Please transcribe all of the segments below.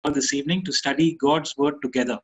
this evening to study God's word together.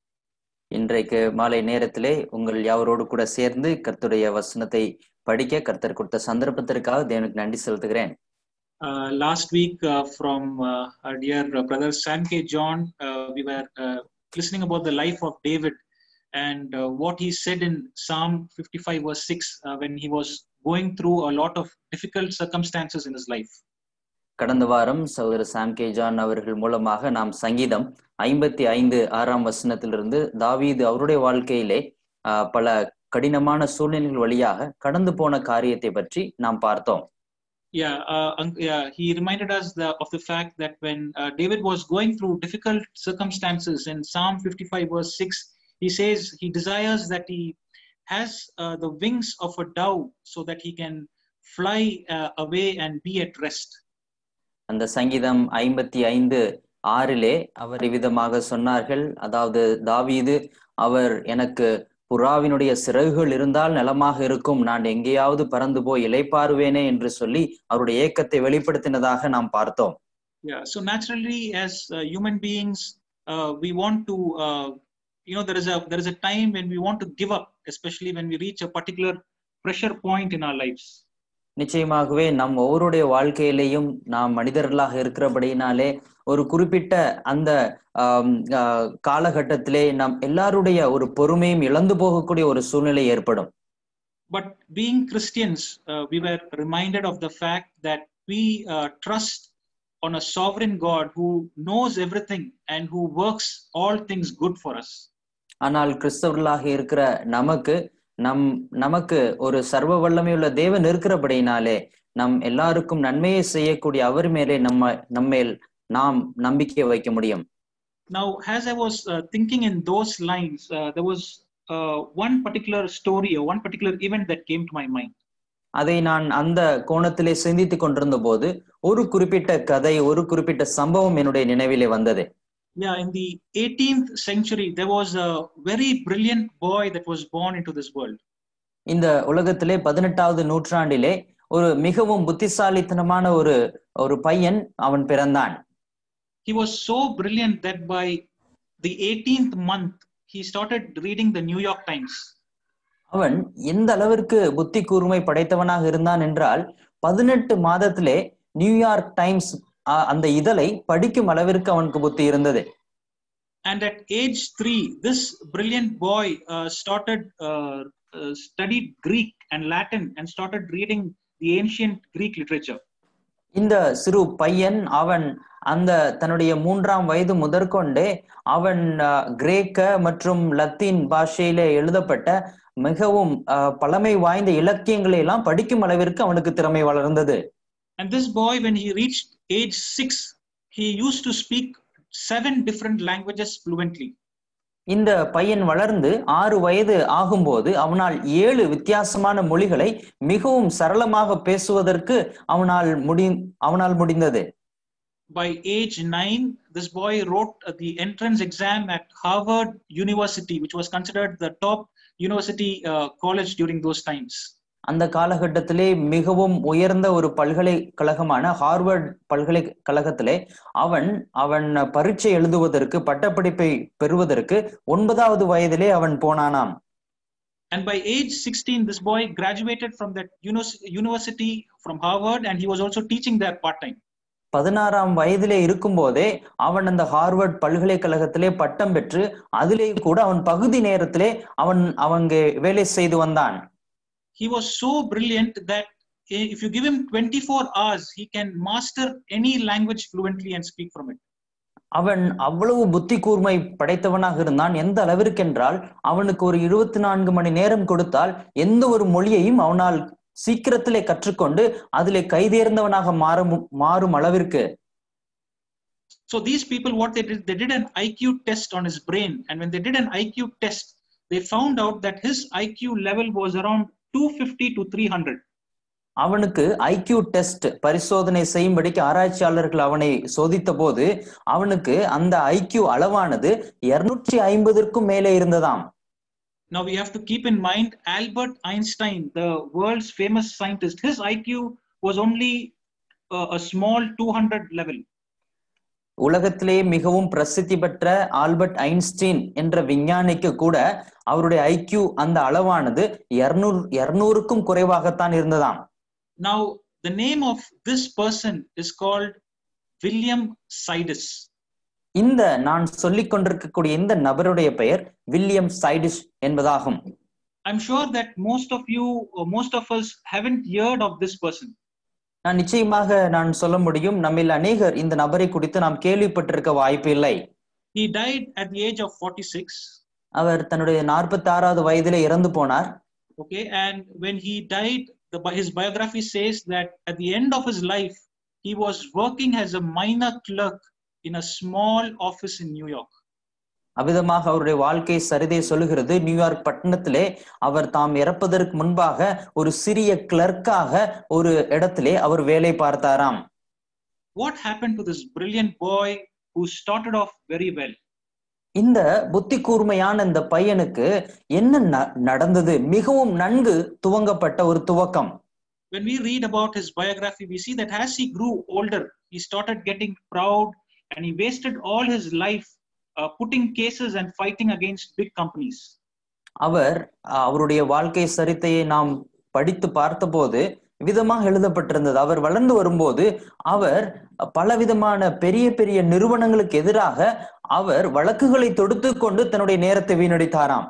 இன்றைக்கு மாலை நேரத்திலே உங்கள் யாவரோடு கூட சேர்ந்து கர்த்தருடைய வசனத்தை படிக்க கர்த்தர் கொடுத்த சந்தர்ப்பத்திற்காக தேவனுக்கு நன்றி செலுத்துகிறேன் Uh, last week, uh, from uh, our dear uh, brother Sam K. John, uh, we were uh, listening about the life of David and uh, what he said in Psalm 55, verse 6, uh, when he was going through a lot of difficult circumstances in his life. கடந்த வாரம் சகோதரர் சாம் K John அவர்கள் மூலமாக நாம் சங்கீதம் ஐம்பத்தி ஐந்து ஆறாம் வசனத்திலிருந்து தாவீது அவருடைய வாழ்க்கையிலே ஆஹ், பல கடினமான சூழ்நிலைகள் வழியாக கடந்து போன காரியத்தை பற்றி நாம் பார்த்தோம் Yeah, uh, un- yeah, he reminded us the, of the fact that when uh, David was going through difficult circumstances in Psalm 55, verse 6, he says he desires that he has uh, the wings of a dove so that he can fly uh, away and be at rest. அந்த சங்கீதம் ஐம்பத்தி ஐந்து ஆறிலே அவர் இவ்விதமாக சொன்னார்கள் அதாவது தாவீது அவர் எனக்கு புறாவினுடைய சிறகுகள் இருந்தால் நலமாக இருக்கும் நான் எங்கேயாவது பறந்து போய் இளைப்பாறுவேனே என்று சொல்லி அவருடைய ஏக்கத்தை வெளிப்படுத்தினதாக நாம் பார்த்தோம் Yeah, so naturally, as uh, human beings, uh, we want to, uh, you know, there is a there is a time when we want to give up, especially when we reach a particular pressure point in our lives. நிச்சயமாகவே நம் ஒவ்வொருடைய வாழ்க்கையிலேயும் நாம் மனிதர்களாக இருக்கிறபடியினாலே ஒரு குறிப்பிட்ட அந்த ஆம், ஆ, காலகட்டத்திலே நம் எல்லாருடைய ஒரு பொறுமையும் இழந்து போகக்கூடிய ஒரு சூழ்நிலை ஏற்படும் But being Christians, uh, we were reminded of the fact that we uh, trust on a sovereign God who knows everything and who works all things good for us. ஆனால் கிறிஸ்தவர்களாக இருக்கிற நமக்கு நம் நமக்கு ஒரு சர்வ வல்லமையுள்ள தேவன் இருக்கிறபடியினாலே நம் எல்லாருக்கும் நன்மையை செய்யக்கூடிய அவர் மேலே நம்ம நம்மேல் நாம் நம்பிக்கை வைக்க முடியும் Now, as I was uh, thinking in those lines, uh, there was uh, one particular story or one particular event that came to my mind. அதை நான் அந்த கோணத்திலே சிந்தித்துக் கொண்டிருந்த போது ஒரு குறிப்பிட்ட கதை ஒரு குறிப்பிட்ட சம்பவம் என்னுடைய நினைவிலே வந்தது Yeah, in the 18th century, there was a very brilliant boy that was born into this world. இந்த உலகத்திலே பதினெட்டாவது நூற்றாண்டிலே ஒரு மிகவும் புத்திசாலித்தனமான ஒரு ஒரு பையன் அவன் பிறந்தான் He was so brilliant that by the 18th month, he started reading the New York Times. அவன் எந்த அளவிற்கு புத்தி கூர்மை படைத்தவனாக இருந்தான் என்றால் பதினெட்டு மாதத்திலே நியூயார்க் டைம்ஸ் அ- அந்த இதழை படிக்கும் அளவிற்கு அவனுக்கு புத்தி இருந்தது And at age three, this brilliant boy uh, started uh, uh, studied Greek and Latin and started reading the ancient Greek literature. இந்த சிறு பையன் அவன் அந்த தன்னுடைய மூன்றாம் வயது முதற்கொண்டே அவன் அஹ், கிரேக்க மற்றும் லத்தீன் பாஷையிலே எழுதப்பட்ட மிகவும் அஹ், பழமை வாய்ந்த இலக்கியங்களை எல்லாம் படிக்கும் அளவிற்கு அவனுக்கு திறமை வளர்ந்தது And this boy, when he reached age six, he used to speak seven different languages fluently. இந்த பையன் வளர்ந்து ஆறு வயது ஆகும்போது அவனால் ஏழு வித்தியாசமான மொழிகளை மிகவும் சரளமாக பேசுவதற்கு அவனால் முடி அவனால் முடிந்தது By age nine, this boy wrote uh, the entrance exam at Harvard University, which was considered the top university uh, college during those times. அந்த காலகட்டத்திலே மிகவும் உயர்ந்த ஒரு பல்கலைக்கழகமான ஹார்வர்ட் பல்கலைக்கழகத்திலே அவன் அவன் பரீட்சை எழுதுவதற்கு பட்டப்படிப்பை பெறுவதற்கு ஒன்பதாவது வயதிலே அவன் போனானாம் And by age 16, this boy graduated from that unis- university from Harvard, and he was also teaching there part time. பதினாறாம் வயதிலே இருக்கும்போதே அவன் அந்த ஹார்வர்ட் பல்கலைக்கழகத்திலே பட்டம் பெற்று அதிலே கூட அவன் பகுதி நேரத்திலே அவன் அவங்க வேலை செய்து வந்தான் He was so brilliant that i- if you give him 24 hours, he can master any language fluently and speak from it. அவன் அவ்வளவு புத்தி கூர்மை படைத்தவனாக இருந்தான் எந்த அளவிற்கென்றால் அவனுக்கு ஒரு இருபத்தி நான்கு மணி நேரம் கொடுத்தால் எந்த ஒரு மொழியையும் அவனால் சீக்கிரத்திலே கற்றுக்கொண்டு அதிலே கைதேர்ந்தவனாக மாறும் மாறும் அளவிற்கு So these people, what they did, they did an IQ test on his brain, and when they did an IQ test, they found out that his IQ level was around 250 to 300. அவனுக்கு IQ test பரிசோதனை செய்யும்படிக்கு ஆராய்ச்சியாளர்கள் அவனை சோதித்த போது அவனுக்கு அந்த IQ அளவானது இருநூற்றி ஐம்பதற்கும் மேலே இருந்ததாம் Now we have to keep in mind Albert Einstein, the world's famous scientist, his IQ was only uh, a small 200 level. உலகத்திலே மிகவும் பிரசித்தி பெற்ற ஆல்பர்ட் ஐன்ஸ்டீன் என்ற விஞ்ஞானிக்கு கூட அவருடைய ஐக்கியூ அந்த அளவானது இருநூறு இருநூறுக்கும் குறைவாகத்தான் இருந்ததாம் Now, the name of this person is called William Sidis. இந்த நான் சொல்லிக் கொண்டிருக்கக்கூடிய இந்த நபருடைய பெயர் வில்லியம் சைடிஷ் என்பதாகும் I'm sure that most of you or most of us haven't heard of this person. நான் நிச்சயமாக நான் சொல்ல முடியும் நம்மில் அநேகர் இந்த நபரை குறித்து நாம் கேள்விப்பட்டிருக்க வாய்ப்பு இல்லை He died at the age of 46. அவர் தன்னுடைய நாற்பத்தி ஆறாவது வயதிலே இறந்து போனார் Okay, and when he died, the, bi- his biography says that at the end of his life, he was working as a minor clerk in a small office in New York. அவ்விதமாக அவருடைய வாழ்க்கை சரிதை சொல்லுகிறது New York பட்டணத்திலே அவர் தாம் இறப்பதற்கு முன்பாக ஒரு சிறிய கிளர்க்காக ஒரு இடத்திலே அவர் வேலை பார்த்தாராம் What happened to this brilliant boy who started off very well? இந்த புத்தி கூர்மையான இந்த பையனுக்கு என்ன ந- நடந்தது மிகவும் நன்கு துவங்கப்பட்ட ஒரு துவக்கம் When we read about his biography, we see that as he grew older, he started getting proud and he wasted all his life uh, putting cases and fighting against big companies. அவர் அஹ், அவருடைய வாழ்க்கை சரித்தையை நாம் படித்து பார்த்தபோது விதமாக எழுதப்பட்டிருந்தது அவர் வளர்ந்து வரும்போது அவர் பலவிதமான பெரிய பெரிய நிறுவனங்களுக்கு எதிராக அவர் வழக்குகளை தொடுத்து கொண்டு தன்னுடைய நேரத்தை வீணடித்தாராம்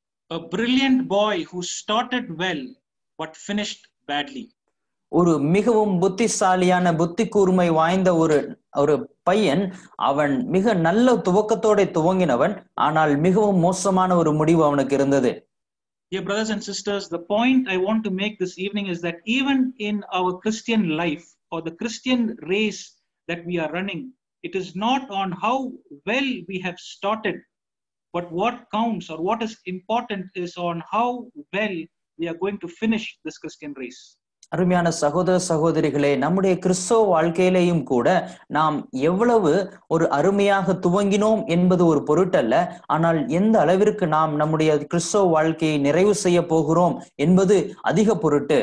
A brilliant boy who started well but finished badly. ஒரு மிகவும் புத்திசாலியான புத்தி கூர்மை வாய்ந்த ஒரு ஒரு பையன் அவன் மிக நல்ல துவக்கத்தோட துவங்கினவன் ஆனால் மிகவும் மோசமான ஒரு முடிவு அவனுக்கு இருந்தது Dear brothers and sisters, the point I want to make this evening is that even in our Christian life or the Christian race that we are running, it is not on how well we have started, but what counts or what is important is on how well we are going to finish this Christian race. அருமையான சகோதர சகோதரிகளே நம்முடைய கிறிஸ்தவ வாழ்க்கையிலேயும் கூட நாம் எவ்வளவு ஒரு அருமையாக துவங்கினோம் என்பது ஒரு பொருட்டல்ல ஆனால் எந்த அளவிற்கு நாம் நம்முடைய கிறிஸ்தவ வாழ்க்கையை நிறைவு செய்ய போகிறோம் என்பது அதிக பொருட்டு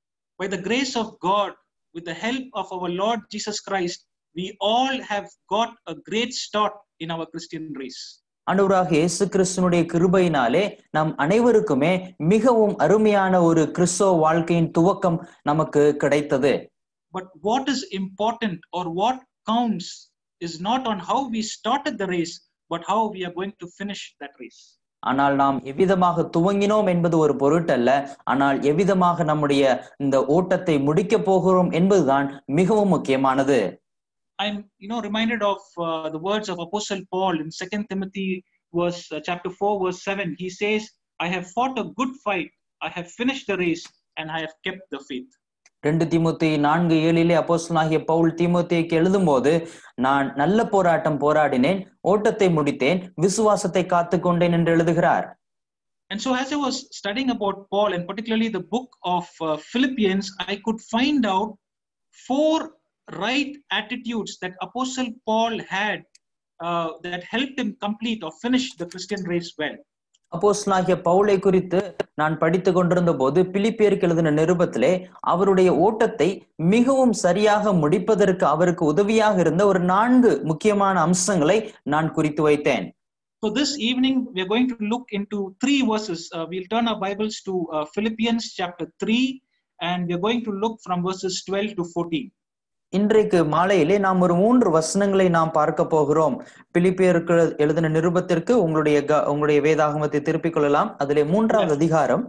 By the grace of God, with the help of our Lord Jesus Christ, we all have got a great start in our Christian race. ஆண்டவராக இயேசு கிறிஸ்துனுடைய கிருபையினாலே நம் அனைவருக்குமே மிகவும் அருமையான ஒரு கிறிஸ்தவ வாழ்க்கையின் துவக்கம் நமக்கு கிடைத்தது But what is important or what counts is not on how we started the race, but how we are going to finish that race. ஆனால் நாம் எவ்விதமாக துவங்கினோம் என்பது ஒரு பொருட்டல்ல ஆனால் எவ்விதமாக நம்முடைய இந்த ஓட்டத்தை முடிக்க போகிறோம் என்பதுதான் மிகவும் முக்கியமானது I'm, you know, reminded of uh, the words of Apostle Paul in Second Timothy, verse uh, chapter four, verse seven. He says, "I have fought a good fight, I have finished the race, and I have kept the faith." ரெண்டு தீமோத்தி நான்கு ஏழிலே அப்போஸ்தலனாகிய பவுல் தீமோத்தேயுக்கு எழுதும்போது நான் நல்ல போராட்டம் போராடினேன் ஓட்டத்தை முடித்தேன் விசுவாசத்தை காத்து கொண்டேன் என்று எழுதுகிறார் And so, as I was studying about Paul, and particularly the book of uh, Philippians, I could find out four right attitudes that Apostle Paul had uh, that helped him complete or finish the Christian race well. அப்போஸ்தலனாகிய பவுலை குறித்து நான் படித்து கொண்டிருந்த போது பிலிப்பியருக்கு எழுதின நிருபத்திலே அவருடைய ஓட்டத்தை மிகவும் சரியாக முடிப்பதற்கு அவருக்கு உதவியாக இருந்த ஒரு நான்கு முக்கியமான அம்சங்களை நான் குறித்து வைத்தேன் So, this evening, we are going to look into three verses. Uh, we'll turn our Bibles to uh, Philippians chapter 3, and we're going to look from verses 12 to 14. இன்றைக்கு மாலையிலே நாம் ஒரு மூன்று வசனங்களை நாம் பார்க்க போகிறோம் பிலிப்பியருக்கு எழுதின நிருபத்திற்கு உங்களுடைய க- உங்களுடைய வேதாகமத்தை திருப்பிக் கொள்ளலாம் அதிலே மூன்றாவது அதிகாரம்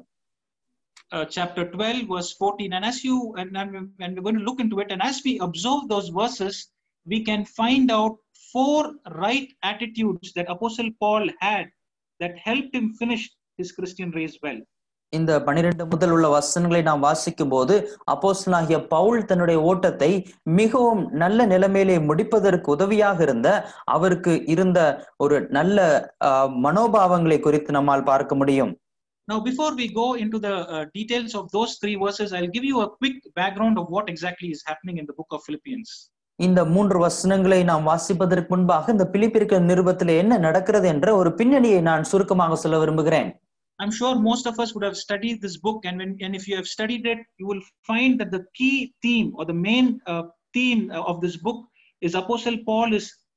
uh, chapter 12 verse 14 and as you and, and, we- and we're going to look into it and as we observe those verses we can find out four right attitudes that apostle paul had that helped him finish his christian race well இந்த பனிரெண்டு முதல் உள்ள வசனங்களை நாம் வாசிக்கும் போது அப்போஸ்தலனாகிய பவுல் தன்னுடைய ஓட்டத்தை மிகவும் நல்ல நிலைமையிலே முடிப்பதற்கு உதவியாக இருந்த அவருக்கு இருந்த ஒரு நல்ல ஆஹ், மனோபாவங்களை குறித்து நம்மால் பார்க்க முடியும் now before we go into the uh, details of those three verses i'll give you a quick background of what exactly is happening in the book of philippians இந்த மூன்று வசனங்களை நாம் வாசிப்பதற்கு முன்பாக இந்த பிலிப்பிற்க நிருபத்திலே என்ன நடக்கிறது என்ற ஒரு பின்னணியை நான் சுருக்கமாக சொல்ல விரும்புகிறேன் I'm sure most of us would have studied this book, and when and if you have studied it, you will find that the key theme or the main uh, theme of this book is Apostle Paul is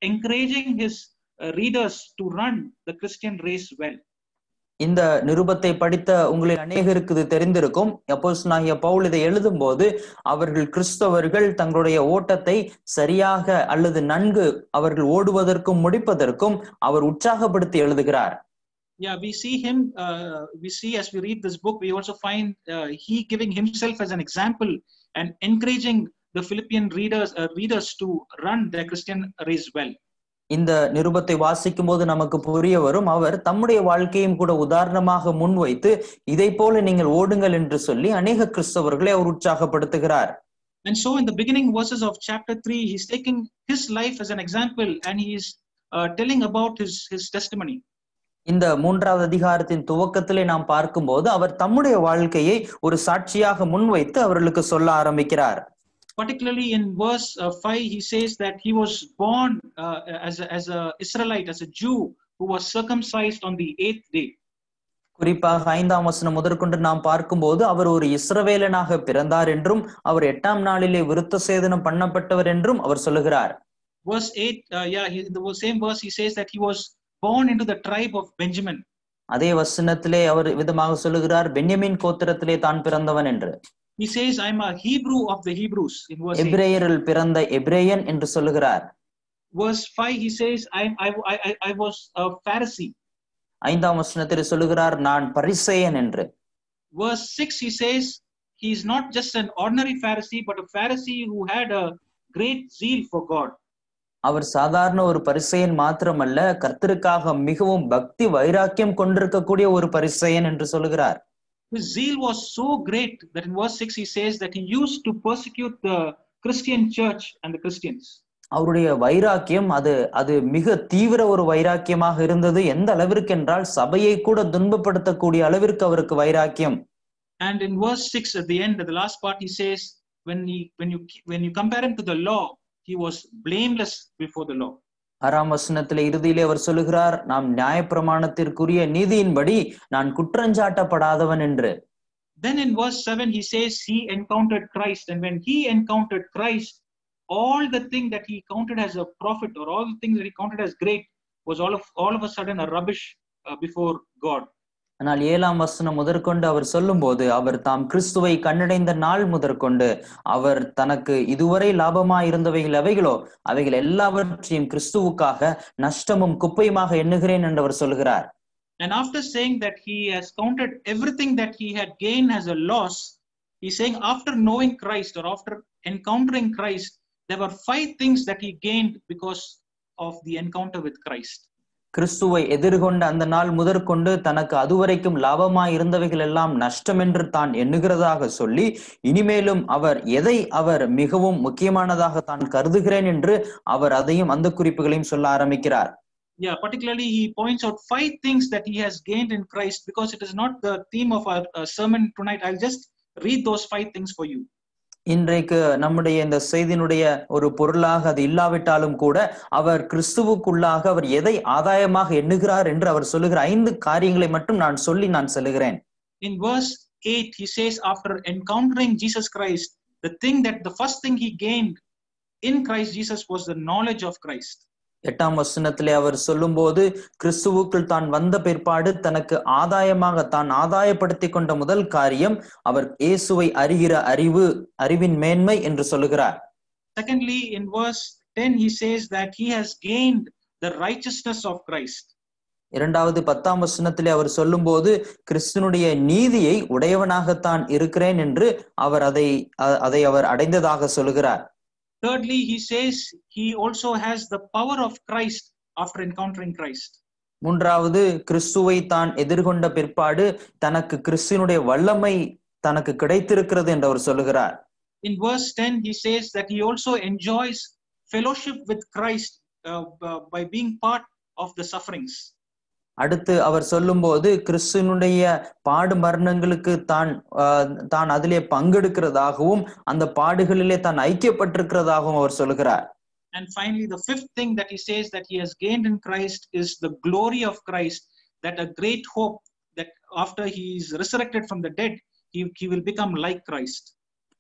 encouraging his uh, readers to run the Christian race well. இந்த நிருபத்தை படித்த உங்களில் அநேகருக்கு இது தெரிந்திருக்கும் அப்போஸ்தலனாகிய பவுல் இதை எழுதும்போது அவர்கள் கிறிஸ்தவர்கள் தங்களுடைய ஓட்டத்தை சரியாக அல்லது நன்கு அவர்கள் ஓடுவதற்கும் முடிப்பதற்கும் அவர் உற்சாகப்படுத்தி எழுதுகிறார் Yeah, we see him, uh, we see as we read this book, we also find uh, he giving himself as an example and encouraging the Philippian readers, uh, readers to run their Christian race well. இந்த நிருபத்தை வாசிக்கும் போது நமக்கு புரிய வரும் அவர் தம்முடைய வாழ்க்கையும் கூட உதாரணமாக முன்வைத்து இதை போல நீங்கள் ஓடுங்கள் என்று சொல்லி அநேக கிறிஸ்தவர்களை அவர் உற்சாகப்படுத்துகிறார் And so, in the beginning verses of chapter 3, he's taking his life as an example and he's uh, telling about his, his testimony. இந்த மூன்றாவது அதிகாரத்தின் துவக்கத்திலே நாம் பார்க்கும்போது அவர் தம்முடைய வாழ்க்கையை ஒரு சாட்சியாக முன்வைத்து அவர்களுக்கு சொல்ல ஆரம்பிக்கிறார் Particularly in verse uh, 5, he says that he was born uh, as, a, as a Israelite, as a Jew who was circumcised on the eighth day. குறிப்பாக ஐந்தாம் வசனம் முதற்கொண்டு நாம் பார்க்கும்போது அவர் ஒரு இஸ்ரவேலனாக பிறந்தார் என்றும் அவர் எட்டாம் நாளிலே விருத்த சேதனம் பண்ணப்பட்டவர் என்றும் அவர் சொல்லுகிறார் Verse 8, uh, yeah, he, in the same verse, he says that he was born into the tribe of Benjamin. அதே வசனத்திலே அவர் விதமாக சொல்லுகிறார் பென்யமின் கோத்திரத்திலே தான் பிறந்தவன் என்று He says, I'm a Hebrew of the Hebrews in verse 8. எபிரேயரில் பிறந்த எபிரேயன் என்று சொல்லுகிறார் Verse 5, he says, I'm, I, I, I- I was a Pharisee. ஐந்தாம் வசனத்தில் சொல்லுகிறார் நான் பரிசேயன் என்று Verse 6, he says, he's not just an ordinary Pharisee, but a Pharisee who had a great zeal for God. அவர் சாதாரண ஒரு பரிசெயன் மாத்திரமல்ல கர்த்தருக்காக மிகவும் பக்தி வைராக்கியம் கொண்டிருக்கக்கூடிய ஒரு பரிசெயன் என்று சொல்லுகிறார் His zeal was so great that in verse 6 he says that he used to persecute the Christian church and the Christians. அவருடைய வைராக்கியம் அது அது மிக தீவிர ஒரு வைராக்கியமாக இருந்தது எந்த அளவிற்கு என்றால் சபையை கூட துன்பப்படுத்தக்கூடிய அளவிற்கு அவருக்கு வைராக்கியம் And in verse 6 at the end, at the last part, he says, when he when you when you compare him to the law, he was blameless before the law. ஆறாம் வசனத்திலே இறுதியிலே அவர் சொல்லுகிறார் நாம் நியாயப்பிரமாணத்திற்குரிய நீதியின்படி நான் குற்றஞ்சாட்டப்படாதவன் என்று Then in verse 7, he says he encountered Christ. And when he encountered Christ, all the thing that he counted as a prophet or all the things that he counted as great was all of all of a sudden a rubbish uh, before God. ஆனால் ஏழாம் வசனம் முதற்கொண்டு அவர் சொல்லும்போது அவர் தாம் கிறிஸ்துவை கண்டடைந்த நாள் முதற்கொண்டு அவர் தனக்கு இதுவரை லாபமாய் இருந்தவைகள் அவைகளோ அவைகள் எல்லாவற்றையும் கிறிஸ்துவுக்காக நஷ்டமும் குப்பையுமாக எண்ணுகிறேன் என்று அவர் சொல்கிறார் And after saying that he has counted everything that he had gained as a loss, he's saying after knowing Christ or after encountering Christ, there were five things that he gained because of the encounter with Christ. கிறிஸ்துவை எதிர்கொண்ட அந்த நாள் முதற்கொண்டு தனக்கு அதுவரைக்கும் லாபமாய் இருந்தவைகள் எல்லாம் நஷ்டம் என்று தான் எண்ணுகிறதாக சொல்லி இனிமேலும் அவர் எதை அவர் மிகவும் முக்கியமானதாக தான் கருதுகிறேன் என்று அவர் அதையும் அந்த குறிப்புகளையும் சொல்ல ஆரம்பிக்கிறார் Yeah, particularly he points out five things that he has gained in Christ because it is not the theme of our uh, sermon tonight. I'll just read those five things for you. இன்றைக்கு நம்முடைய இந்த செய்தியினுடைய ஒரு பொருளாக அது இல்லாவிட்டாலும் கூட அவர் கிறிஸ்துவுக்குள்ளாக அவர் எதை ஆதாயமாக எண்ணுகிறார் என்று அவர் சொல்லுகிற ஐந்து காரியங்களை மட்டும் நான் சொல்லி நான் சொல்லுகிறேன் In verse 8, he says, after encountering Jesus Christ, the thing that the first thing he gained in Christ Jesus was the knowledge of Christ. எட்டாம் வசனத்திலே அவர் சொல்லும்போது கிறிஸ்துவுக்குள் தான் வந்த பிற்பாடு தனக்கு ஆதாயமாக தான் ஆதாயப்படுத்தி கொண்ட முதல் காரியம் அவர் இயேசுவை அறிகிற அறிவு அறிவின் மேன்மை என்று சொல்லுகிறார் Secondly, in verse 10, he says that he has gained the righteousness of Christ. இரண்டாவது பத்தாம் வசனத்திலே அவர் சொல்லும்போது கிறிஸ்துனுடைய நீதியை உடையவனாகத்தான் இருக்கிறேன் என்று அவர் அதை அ- அதை அவர் அடைந்ததாக சொல்லுகிறார் Thirdly, he says he also has the power of Christ after encountering Christ. மூன்றாவது கிறிஸ்துவை தான் எதிர்கொண்ட பிற்பாடு தனக்கு கிறிஸ்துவனுடைய வல்லமை தனக்கு கிடைத்திருக்கிறது என்று அவர் சொல்லுகிறார் In verse 10, he says that he also enjoys fellowship with Christ uh, uh, by being part of the sufferings. அடுத்து அவர் சொல்லும்போது கிறிஸ்துவனுடைய பாடு மரணங்களுக்கு தான் ஆஹ், தான் அதிலே பங்கெடுக்கிறதாகவும் அந்த பாடுகளிலே தான் ஐக்கியப்பட்டிருக்கிறதாகவும் அவர் சொல்லுகிறார் And finally, the fifth thing that he says that he has gained in Christ is the glory of Christ, that a great hope that after he is resurrected from the dead, he, he will become like Christ.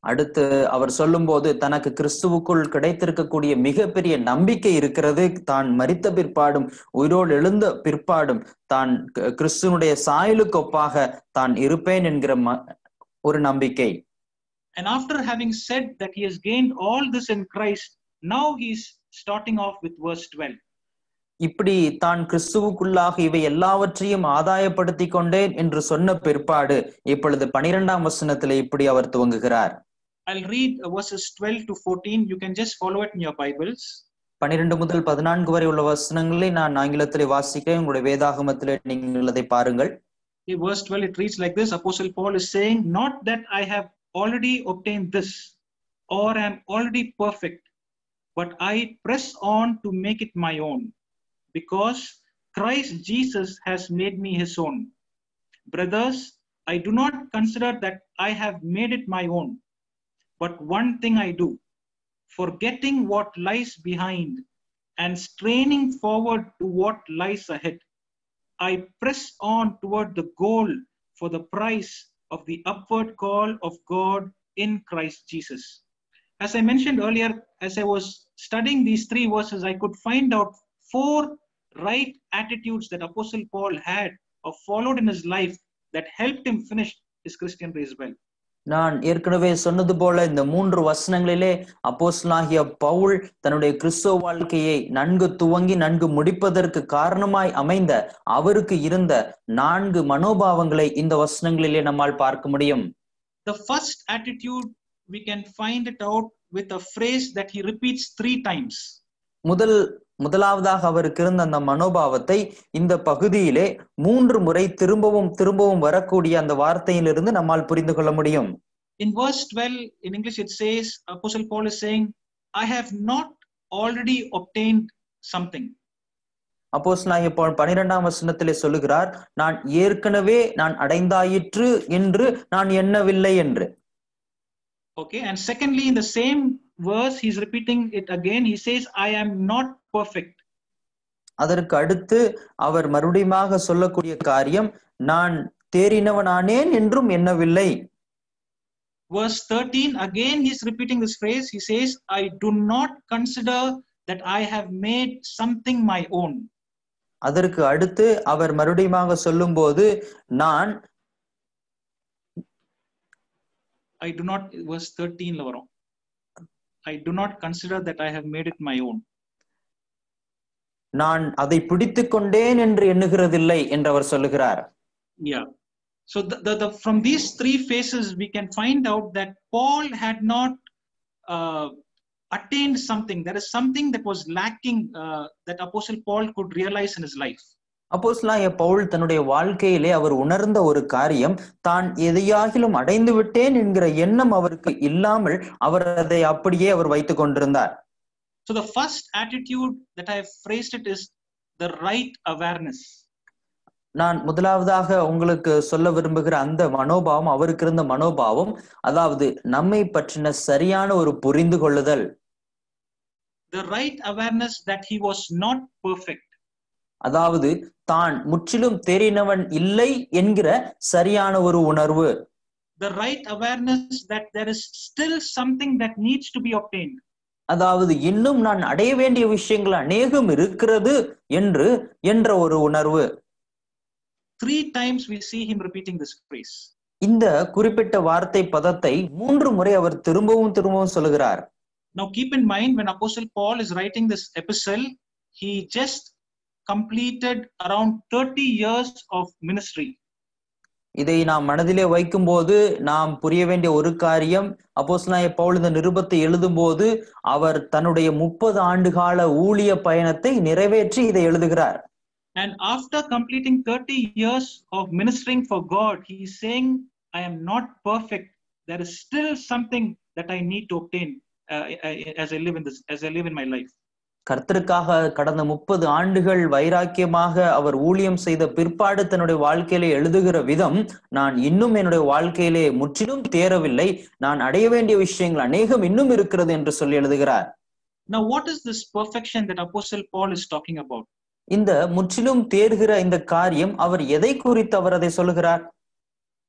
அடுத்து அவர் சொல்லும்போது தனக்கு கிறிஸ்துவுக்குள் கிடைத்திருக்கக்கூடிய மிகப்பெரிய நம்பிக்கை இருக்கிறது தான் மரித்த பிற்பாடும் உயிரோடு எழுந்த பிற்பாடும் தான் க- கிறிஸ்துவனுடைய சாயலுக்கு ஒப்பாக தான் இருப்பேன் என்கிற ம- ஒரு நம்பிக்கை And after having said that he has gained all this in Christ, now he's starting off with verse 12. இப்படி தான் கிறிஸ்துவுக்குள்ளாக இவை எல்லாவற்றையும் ஆதாயப்படுத்தி கொண்டேன் என்று சொன்ன பிற்பாடு இப்பொழுது பனிரெண்டாம் வசனத்திலே இப்படி அவர் துவங்குகிறார் I'll read uh, verses 12 to 14. You can just follow it in your Bibles. பனிரெண்டு முதல் பதினான்கு வரை உள்ள வசனங்களை நான் ஆங்கிலத்திலே வாசிக்கிறேன் உங்களுடைய வேதாகமத்திலே நீங்கள் அதை பாருங்கள் In verse 12, it reads like this Apostle Paul is saying, Not that I have already obtained this or am already perfect, but I press on to make it my own, because Christ Jesus has made me his own. Brothers, I do not consider that I have made it my own, but one thing I do, forgetting what lies behind and straining forward to what lies ahead. I press on toward the goal for the prize of the upward call of God in Christ Jesus. As I mentioned earlier, as I was studying these three verses, I could find out four right attitudes that Apostle Paul had or followed in his life that helped him finish his Christian race well. நான் ஏற்கனவே சொன்னது போல இந்த மூன்று வசனங்களிலே அப்போஸ்தலனாகிய பவுல் தன்னுடைய கிறிஸ்துவ வாழ்க்கையை நன்கு துவங்கி நன்கு முடிப்பதற்கு காரணமாய் அமைந்த அவருக்கு இருந்த நான்கு மனோபாவங்களை இந்த வசனங்களிலே நம்மால் பார்க்க முடியும் The first attitude, we can find it out with a phrase that he repeats three times. முதல் முதலாவதாக அவருக்கு இருந்த அந்த மனோபாவத்தை இந்த பகுதியிலே மூன்று முறை திரும்பவும் திரும்பவும் வரக்கூடிய அந்த வார்த்தையிலிருந்து நம்மால் புரிந்து கொள்ள முடியும் In verse 12, in English, it says, Apostle Paul is saying, I have not already obtained something. அப்போஸ்தலனாகிய பவுல் பனிரெண்டாம் வசனத்திலே சொல்லுகிறார் நான் ஏற்கனவே நான் அடைந்தாயிற்று என்று நான் எண்ணவில்லை என்று Okay. And secondly, in the same verse, he's repeating it again. He says, I am not perfect. அதற்கு அடுத்து அவர் மறுபடியுமாக சொல்லக்கூடிய காரியம் நான் தேறினவனானேன் என்றும் எண்ணவில்லை Verse 13, again, he's repeating this phrase. He says, I do not consider that I have made something my own. அதற்கு அடுத்து அவர் மறுபடியுமாக சொல்லும்போது நான் I do not, verse 13, ல வரும். I do not consider that I have made it my own. நான் அதை பிடித்து கொண்டேன் என்று எண்ணுகிறதில்லை என்று அவர் சொல்லுகிறார் Yeah. So the, the, the, from these three phases, we can find out that Paul had not uh, attained something. There is something that was lacking uh, that Apostle Paul could realize in his life. அப்போஸ்தலனாகிய பவுல் தன்னுடைய வாழ்க்கையிலே அவர் உணர்ந்த ஒரு காரியம் தான் எதையாகிலும் அடைந்து விட்டேன் என்கிற எண்ணம் அவருக்கு இல்லாமல் அவர் அதை அப்படியே அவர் வைத்துக் கொண்டிருந்தார் So the first attitude that I have phrased it is the right awareness. நான் முதலாவதாக உங்களுக்கு சொல்ல விரும்புகிற அந்த மனோபாவம் அவருக்கு இருந்த மனோபாவம் அதாவது நம்மை பற்றின சரியான ஒரு புரிந்து கொள்ளுதல் The right awareness that he was not perfect. அதாவது தான் முற்றிலும் தேறினவன் இல்லை என்கிற சரியான ஒரு உணர்வு The right awareness that there is still something that needs to be obtained. அதாவது இன்னும் நான் அடைய வேண்டிய விஷயங்கள் அநேகம் இருக்கிறது என்று என்ற ஒரு உணர்வு Three times we see him repeating this phrase. இந்த குறிப்பிட்ட வார்த்தை பதத்தை மூன்று முறை அவர் திரும்பவும் திரும்பவும் சொல்லுகிறார் Now, keep in mind when Apostle Paul is writing this epistle, he just completed around 30 years of ministry. இதை நாம் மனதிலே வைக்கும்போது நாம் புரிய வேண்டிய ஒரு காரியம் அப்போஸ்தலனாகிய பவுல் இந்த நிருபத்தை எழுதும்போது அவர் தன்னுடைய முப்பது ஆண்டுகால ஊழிய பயணத்தை நிறைவேற்றி இதை எழுதுகிறார் And after completing 30 years of ministering for God, he is saying, I am not perfect. There is still something that I need to obtain uh, as I live in this, as I live in my life. கர்த்தருக்காக கடந்த முப்பது ஆண்டுகள் வைராக்கியமாக அவர் ஊழியம் செய்த பிற்பாடு தன்னுடைய வாழ்க்கையிலே எழுதுகிற விதம் நான் இன்னும் என்னுடைய வாழ்க்கையிலே முற்றிலும் தேரவில்லை நான் அடைய வேண்டிய விஷயங்கள் அநேகம் இன்னும் இருக்கிறது என்று சொல்லி எழுதுகிறார் Now, what is this perfection that Apostle Paul is talking about? இந்த முற்றிலும் தேர்கிற இந்த காரியம் அவர் எதை குறித்து அவர் அதை சொல்லுகிறார்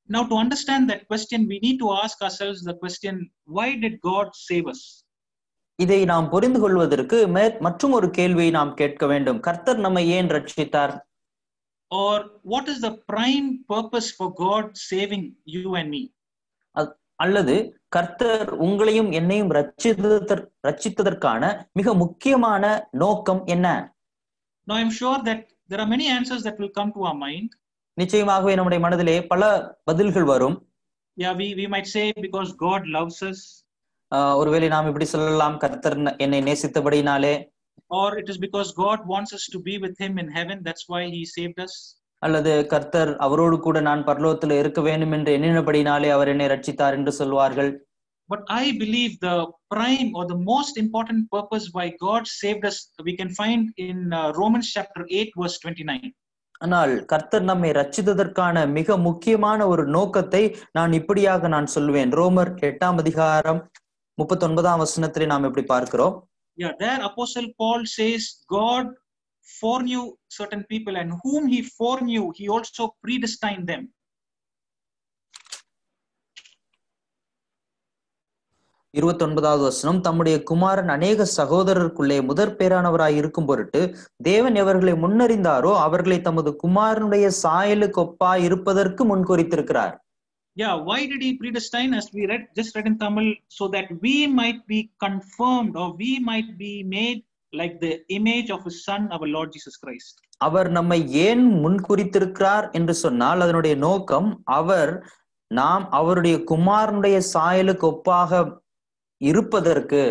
Now, to understand that question, we need to ask ourselves the question why did God save us? இதை நாம் புரிந்து கொள்வதற்கு மே- மற்றும் ஒரு கேள்வியை நாம் கேட்க வேண்டும் கர்த்தர் நம்மை ஏன் ரட்சித்தார் Or what is the prime purpose for God saving you and me? அல்லது கர்த்தர் உங்களையும் என்னையும் ரட்சித்ததற் ரட்சித்ததற்கான மிக முக்கியமான நோக்கம் என்ன Now, I'm sure that there are many answers that will come to our mind. நிச்சயமாகவே நம்முடைய மனதிலே பல பதில்கள் வரும் Yeah, we, we might say because God loves us, ஆஹ் ஒருவேளை நாம் இப்படி சொல்லலாம் கர்த்தர் ந- என்னை நேசித்தபடினாலே or it is because God wants us to be with Him in heaven, that's why He saved us. அல்லது கர்த்தர் அவரோடு கூட நான் பரலோகத்தில் இருக்க வேண்டும் என்று எண்ணினபடினாலே அவர் என்னை ரட்சித்தார் என்று சொல்வார்கள் But I believe the prime or the most important purpose why God saved us, we can find in uh, Romans chapter 8, verse 29. ஆனால் கர்த்தர் நம்மை ரட்சித்ததற்கான மிக முக்கியமான ஒரு நோக்கத்தை நான் இப்படியாக நான் சொல்வேன் ரோமர் எட்டாம் அதிகாரம் முப்பத்தி ஒன்பதாம் வசனத்திலே நாம் இப்படி பார்க்கிறோம் Yeah, there Apostle Paul says God foreknew certain people, and whom he foreknew, he also predestined them. இருபத்தி ஒன்பதாவது வசனம் தம்முடைய குமாரன் அநேக சகோதரருக்குள்ளே முதற் பேரானவராய் இருக்கும் பொருட்டு தேவன் எவர்களை முன்னறிந்தாரோ அவர்களை தமது குமாரனுடைய சாயலுக்கு ஒப்பாய் இருப்பதற்கு முன்குறித்திருக்கிறார் Yeah, why did he predestine? As we read, just read in Tamil, so that we might be confirmed or we might be made like the image of his son, our Lord Jesus Christ. அவர் நம்மை ஏன் முன்குறித்திருக்கிறார் என்று சொன்னால் அதனுடைய நோக்கம் அவர் நாம் அவருடைய குமாரனுடைய சாயலுக்கு ஒப்பாக இருப்பதற்கு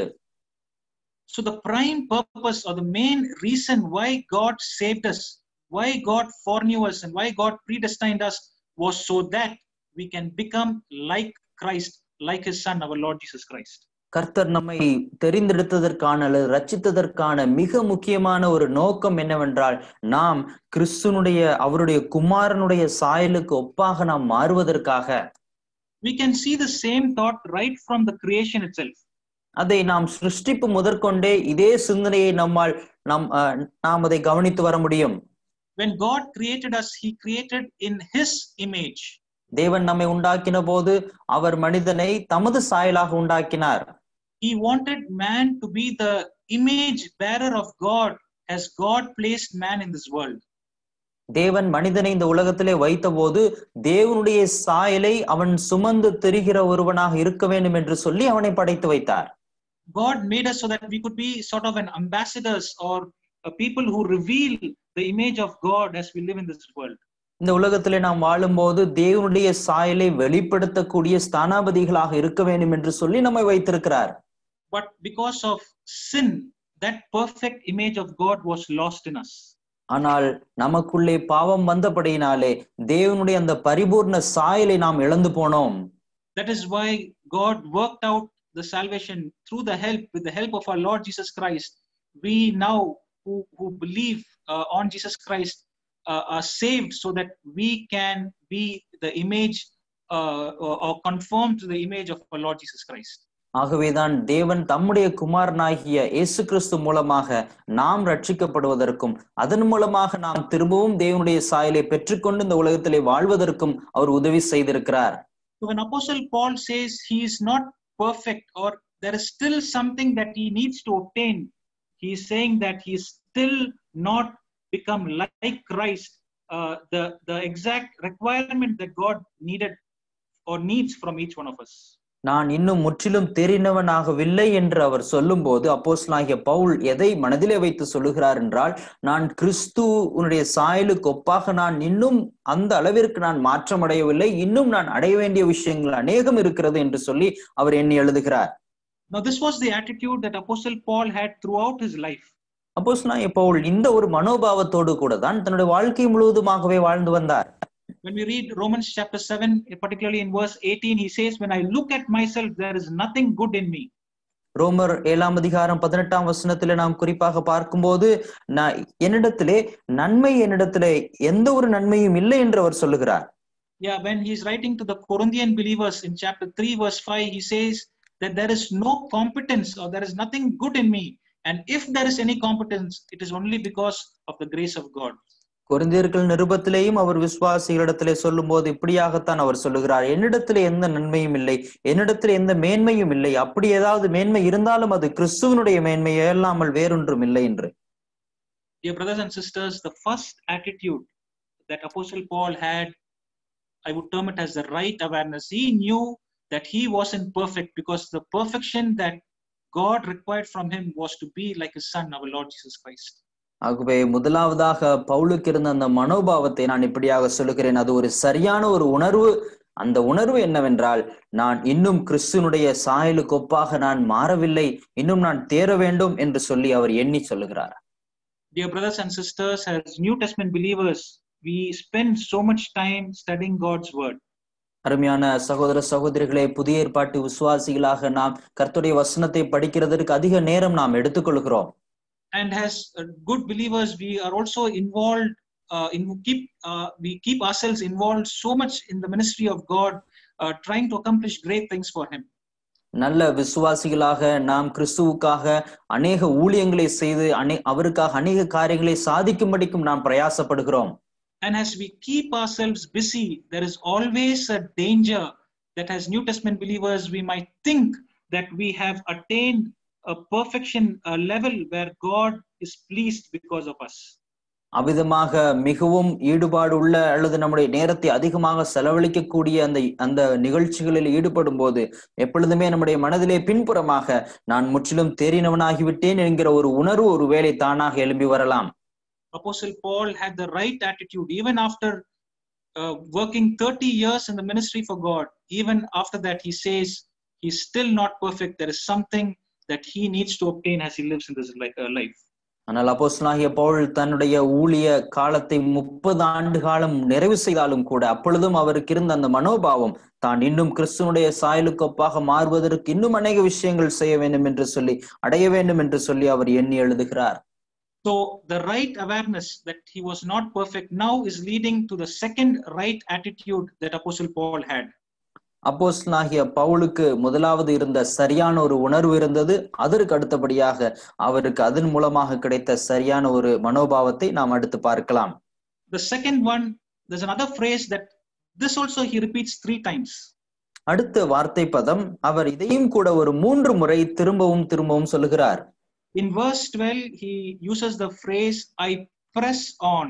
So the prime purpose or the main reason why God saved us, why God foreknew us, and why God predestined us was so that we can become like Christ, like his son, our Lord Jesus Christ. கர்த்தர் நம்மை தெரிந்தெடுத்ததற்கான அல்லது ரட்சித்ததற்கான மிக முக்கியமான ஒரு நோக்கம் என்னவென்றால் நாம் கிறிஸ்துனுடைய அவருடைய குமாரனுடைய சாயலுக்கு ஒப்பாக நாம் மாறுவதற்காக We can see the same thought right from the creation itself. அதை நாம் சிருஷ்டிப்பு முதற்கொண்டே இதே சிந்தனையை நம்மால் நாம் அஹ், நாம் அதை கவனித்து வர முடியும் When God created us, he created in his image. தேவன் நம்மை உண்டாக்கின போது அவர் மனிதனை தமது சாயலாக உண்டாக்கினார் He wanted man to be the image bearer of God as God placed man in this world. தேவன் மனிதனை இந்த உலகத்திலே வைத்தபோது தேவனுடைய சாயலை அவன் சுமந்து திரிகிற ஒருவனாக இருக்க வேண்டும் என்று சொல்லி அவனை படைத்து வைத்தார் God made us so that we could be sort of an ambassadors or a people who reveal the image of God as we live in this world. இந்த உலகத்திலே நாம் வாழும்போது தேவனுடைய சாயலை வெளிப்படுத்தக்கூடிய ஸ்தானாபதிகளாக இருக்க வேண்டும் என்று சொல்லி நம்மை வைத்திருக்கிறார் But because of sin, that perfect image of God was lost in us. ஆனால் நமக்குள்ளே பாவம் வந்தபடியினாலே தேவனுடைய அந்த பரிபூர்ண சாயலை நாம் இழந்து போனோம் That is why God worked out the salvation through the help, with the help of our Lord Jesus Christ. We now, who, who believe uh, on Jesus Christ, uh, are saved so that we can be the image uh, or, or conform to the image of our Lord Jesus Christ. ஆகவேதான் தேவன் தம்முடைய குமாரனாகிய இயேசு கிறிஸ்து மூலமாக நாம் ரட்சிக்கப்படுவதற்கும் அதன் மூலமாக நாம் திரும்பவும் தேவனுடைய சாயலை பெற்றுக்கொண்டு இந்த உலகத்திலே வாழ்வதற்கும் அவர் உதவி செய்திருக்கிறார் So when Apostle Paul says he is not perfect or there is still something that he needs to obtain, he is saying that he is still not become like Christ. Uh, the the exact requirement that God needed or needs from each one of us. நான் இன்னும் முற்றிலும் தெரிந்தவனாகவில்லை என்று அவர் சொல்லும்போது அப்போஸ்தலனாகிய பவுல் எதை மனதிலே வைத்து சொல்லுகிறார் என்றால் நான் கிறிஸ்துவனுடைய சாயலுக்கு ஒப்பாக நான் இன்னும் அந்த அளவிற்கு நான் மாற்றமடையவில்லை இன்னும் நான் அடைய வேண்டிய விஷயங்கள் அநேகம் இருக்கிறது என்று சொல்லி அவர் எண்ணி எழுதுகிறார் Now, this was the attitude that Apostle Paul had throughout his life. அப்போஸ்தலனாகிய பவுல் இந்த ஒரு மனோபாவத்தோடு கூட தான் தன்னுடைய வாழ்க்கை முழுவதுமாகவே வாழ்ந்து வந்தார் When we read Romans chapter 7, particularly in verse 18, he says, When I look at myself, there is nothing good in me. ரோமர் ஏழாம் அதிகாரம் பதினெட்டாம் வசனத்திலே நாம் குறிப்பாக பார்க்கும்போது நான் என்னிடத்திலே நன்மை என்னிடத்திலே எந்த ஒரு நன்மையும் இல்லை என்று அவர் சொல்லுகிறார் Yeah, when he's writing to the Corinthian believers in chapter 3, verse 5, he says that there is no competence or there is nothing good in me. And if there is any competence, it is only because of the grace of God. கொரிந்தியர்கள் நிருபத்திலேயும் அவர் விசுவாசிகளிடத்திலே சொல்லும்போது இப்படியாகத்தான் அவர் சொல்லுகிறார் என்னிடத்திலே எந்த நன்மையும் இல்லை என்னிடத்திலே எந்த மேன்மையும் இல்லை அப்படி ஏதாவது மேன்மை இருந்தாலும் அது கிறிஸ்துவனுடைய மேன்மையே அல்லாமல் வேறொன்றும் இல்லை என்று Dear brothers and sisters, the first attitude that Apostle Paul had, I would term it as the right awareness. He knew that he wasn't perfect because the perfection that God required from him was to be like his son, our Lord Jesus Christ. ஆகவே முதலாவதாக பவுலுக்கு இருந்த அந்த மனோபாவத்தை நான் இப்படியாக சொல்லுகிறேன் அது ஒரு சரியான ஒரு உணர்வு அந்த உணர்வு என்னவென்றால் நான் இன்னும் கிறிஸ்துனுடைய சாயலுக்கு ஒப்பாக நான் மாறவில்லை இன்னும் நான் தேர வேண்டும் என்று சொல்லி அவர் எண்ணி சொல்லுகிறார் Dear brothers and sisters, as New Testament believers, we spend so much time studying God's word. அருமையான சகோதர சகோதரிகளே புதிய ஏற்பாட்டு விசுவாசிகளாக நாம் கர்த்தருடைய வசனத்தை படிக்கிறதற்கு அதிக நேரம் நாம் எடுத்துக்கொள்கிறோம் and as uh, good believers we are also involved uh, in keep uh, we keep ourselves involved so much in the ministry of god uh, trying to accomplish great things for him நல்ல விசுவாசிகளாக நாம் கிறிஸ்துவுக்காக அநேக ஊழியங்களை செய்து அநே அவருக்காக அநேக காரியங்களை சாதிக்கும்படிக்கும் நாம் பிரயாசப்படுகிறோம் and as we keep ourselves busy there is always a danger that as new testament believers we might think that we have attained a perfection a level where god is pleased because of us அவ்விதமாக மிகவும் ஈடுபாடு உள்ள அல்லது நம்முடைய நேரத்தை அதிகமாக செலவழிக்கக்கூடிய அந்த அந்த நிகழ்ச்சிகளில் ஈடுபடும் போது எப்பொழுதுமே நம்முடைய மனதிலே பின்புறமாக நான் முற்றிலும் தேறினவனாகிவிட்டேன் என்கிற ஒரு உணர்வு ஒருவேளை தானாக எழும்பி வரலாம் apostle paul had the right attitude even after uh, working 30 years in the ministry for god even after that he says he's still not perfect there is something that he needs to obtain as he lives in this li- uh, life ஆனால் அப்போஸ்தலனாகிய பவுல் தன்னுடைய ஊழிய காலத்தை முப்பது ஆண்டு காலம் நிறைவு செய்தாலும் கூட அப்பொழுதும் அவருக்கு இருந்த அந்த மனோபாவம் தான் இன்னும் கிறிஸ்துவனுடைய சாயலுக்கு ஒப்பாக மாறுவதற்கு இன்னும் அநேக விஷயங்கள் செய்ய வேண்டும் என்று சொல்லி அடைய வேண்டும் என்று சொல்லி அவர் எண்ணி எழுதுகிறார் so the right awareness that he was not perfect now is leading to the second right attitude that apostle paul had அப்போஸ்தலனாகிய பவுலுக்கு முதலாவது இருந்த சரியான ஒரு உணர்வு இருந்தது அதற்கு அடுத்தபடியாக அவருக்கு அதன் மூலமாக கிடைத்த சரியான ஒரு மனோபாவத்தை நாம் அடுத்து பார்க்கலாம் the second one there's another phrase that this also he repeats three times அடுத்த வார்த்தை பதம் அவர் இதையும் கூட ஒரு மூன்று முறை திரும்பவும் திரும்பவும் சொல்லுகிறார் in verse 12 he uses the phrase i press on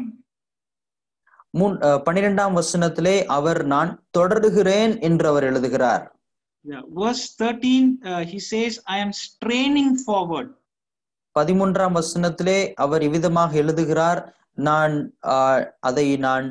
மூன் அஹ் பன்னிரெண்டாம் வசனத்திலே அவர் நான் தொடருகிறேன் என்று அவர் எழுதுகிறார் Yeah, verse 13, uh, he says, I am straining forward. பதிமூன்றாம் வசனத்திலே அவர் இவ்விதமாக எழுதுகிறார் நான் ஆஹ், அதை நான்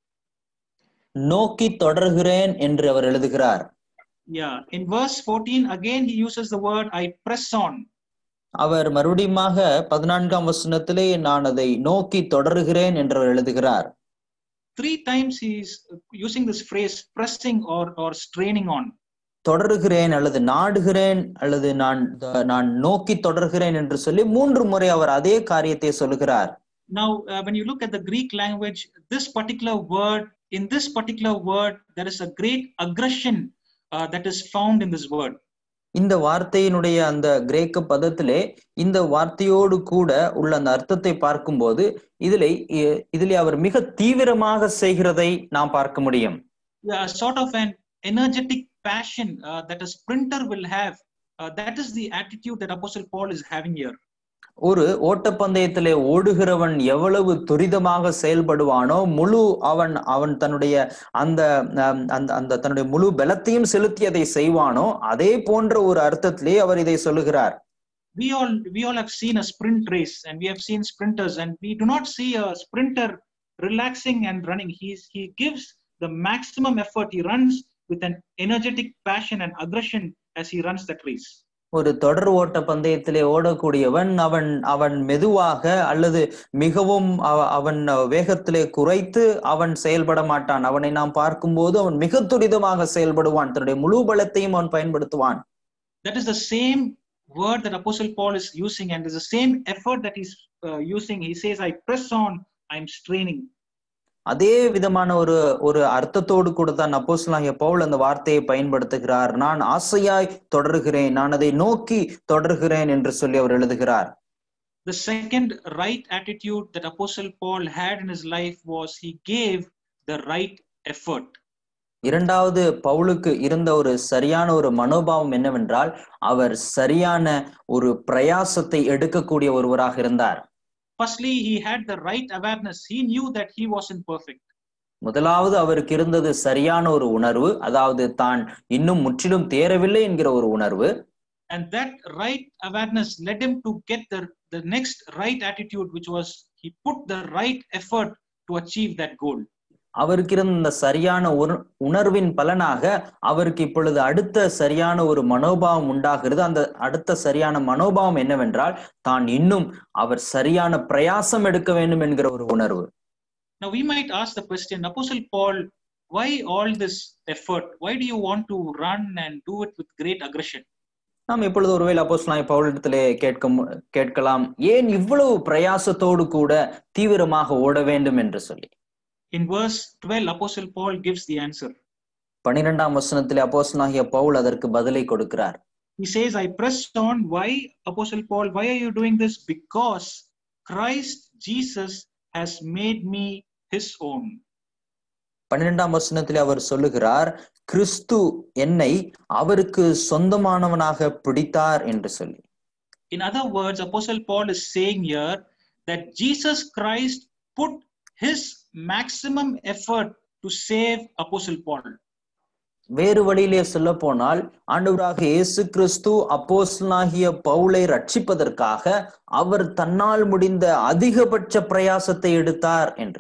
நோக்கி தொடர்கிறேன் என்று அவர் எழுதுகிறார் Yeah, in verse 14, again he uses the word, I press on. அவர் மறுபடியுமாக பதினான்காம் வசனத்திலே நான் அதை நோக்கி தொடருகிறேன் என்று அவர் எழுதுகிறார் Three times he's using this phrase, pressing or, or straining on. தொடருகிறேன் அல்லது நாடுகிறேன் அல்லது நான் நான் நோக்கி தொடர்கிறேன் என்று சொல்லி மூன்று முறை அவர் அதே காரியத்தை சொல்லுகிறார் Now, uh, when you look at the Greek language, this particular word, in this particular word, there is a great aggression uh, that is found in this word. இந்த வார்த்தையினுடைய அந்த கிரேக்க பதத்திலே இந்த வார்த்தையோடு கூட உள்ள அந்த அர்த்தத்தை பார்க்கும்போது இதிலே இ- இதிலே அவர் மிக தீவிரமாக செய்கிறதை நாம் பார்க்க முடியும் Yeah, sort of an energetic passion uh, that a sprinter will have. Uh, that is the attitude that Apostle Paul is having here. ஒரு ஓட்டப்பந்தயத்திலே ஓடுகிறவன் எவ்வளவு துரிதமாக செயல்படுவானோ முழு அவன் அவன் தன்னுடைய அந்த ஆம், அந்த அந்த தன்னுடைய முழு பலத்தையும் செலுத்தி அதை செய்வானோ அதே போன்ற ஒரு அர்த்தத்திலே அவர் இதை சொல்லுகிறார் we all we all have seen a sprint race and we have seen sprinters and we do not see a sprinter relaxing and running he's he gives the maximum effort he runs with an energetic passion and aggression as he runs that race ஒரு தொடர் ஓட்ட பந்தயத்திலே ஓடக்கூடியவன் அவன் அவன் மெதுவாக அல்லது மிகவும் அவ- அவன் வேகத்திலே குறைத்து அவன் செயல்பட மாட்டான் அவனை நாம் பார்க்கும்போது அவன் மிக துரிதமாக செயல்படுவான் தன்னுடைய முழு பலத்தையும் அவன் பயன்படுத்துவான் that is the same word that apostle paul is using and is the same effort that he's uh, using he says i press on i'm straining அதே விதமான ஒரு ஒரு அர்த்தத்தோடு கூட தான் அப்போஸ்தலனாகிய பவுல் அந்த வார்த்தையை பயன்படுத்துகிறார் நான் ஆசையாய் தொடர்கிறேன் நான் அதை நோக்கி தொடர்கிறேன் என்று சொல்லி அவர் எழுதுகிறார் The second right attitude that Apostle Paul had in his life was he gave the right effort. இரண்டாவது பவுலுக்கு இருந்த ஒரு சரியான ஒரு மனோபாவம் என்னவென்றால் அவர் சரியான ஒரு பிரயாசத்தை எடுக்கக்கூடிய ஒருவராக இருந்தார் Firstly, he had the right awareness. He knew that he wasn't perfect. முதலாவது அவருக்கு இருந்தது சரியான ஒரு உணர்வு அதாவது தான் இன்னும் முற்றிலும் தேரவில்லை என்கிற ஒரு உணர்வு And that right awareness led him to get the, the next right attitude, which was he put the right effort to achieve that goal. அவருக்கு இருந்த இந்த சரியான உண- உணர்வின் பலனாக அவருக்கு இப்பொழுது அடுத்த சரியான ஒரு மனோபாவம் உண்டாகிறது அந்த அடுத்த சரியான மனோபாவம் என்னவென்றால் தான் இன்னும் அவர் சரியான பிரயாசம் எடுக்க வேண்டும் என்கிற ஒரு உணர்வு Now, we might ask the question Apostle Paul, why all this effort? Why do you want to run and do it with great aggression? நாம் இப்பொழுது ஒருவேளை அப்போஸ்தலனாகிய பவுலிடத்திலே கேட்க மு- கேட்கலாம் ஏன் இவ்வளவு பிரயாசத்தோடு கூட தீவிரமாக ஓட வேண்டும் என்று சொல்லி In verse 12, Apostle Paul gives the answer. பனிரெண்டாம் வசனத்திலே அப்போஸ்தலனாகிய பவுல் அதற்கு பதிலை கொடுக்கிறார் He says, I press on. Why, Apostle Paul, why are you doing this? Because Christ Jesus has made me his own. பன்னிரெண்டாம் வசனத்திலே அவர் சொல்லுகிறார் கிறிஸ்து என்னை அவருக்கு சொந்தமானவனாக பிடித்தார் என்று சொல்லி In other words, Apostle Paul is saying here that Jesus Christ put his maximum effort to save Apostle Paul. வேறு வழியிலே சொல்ல போனால் ஆண்டவராக இயேசு கிறிஸ்து அப்போஸ்தலனாகிய பவுலை ரட்சிப்பதற்காக அவர் தன்னால் முடிந்த அதிகபட்ச பிரயாசத்தை எடுத்தார் என்று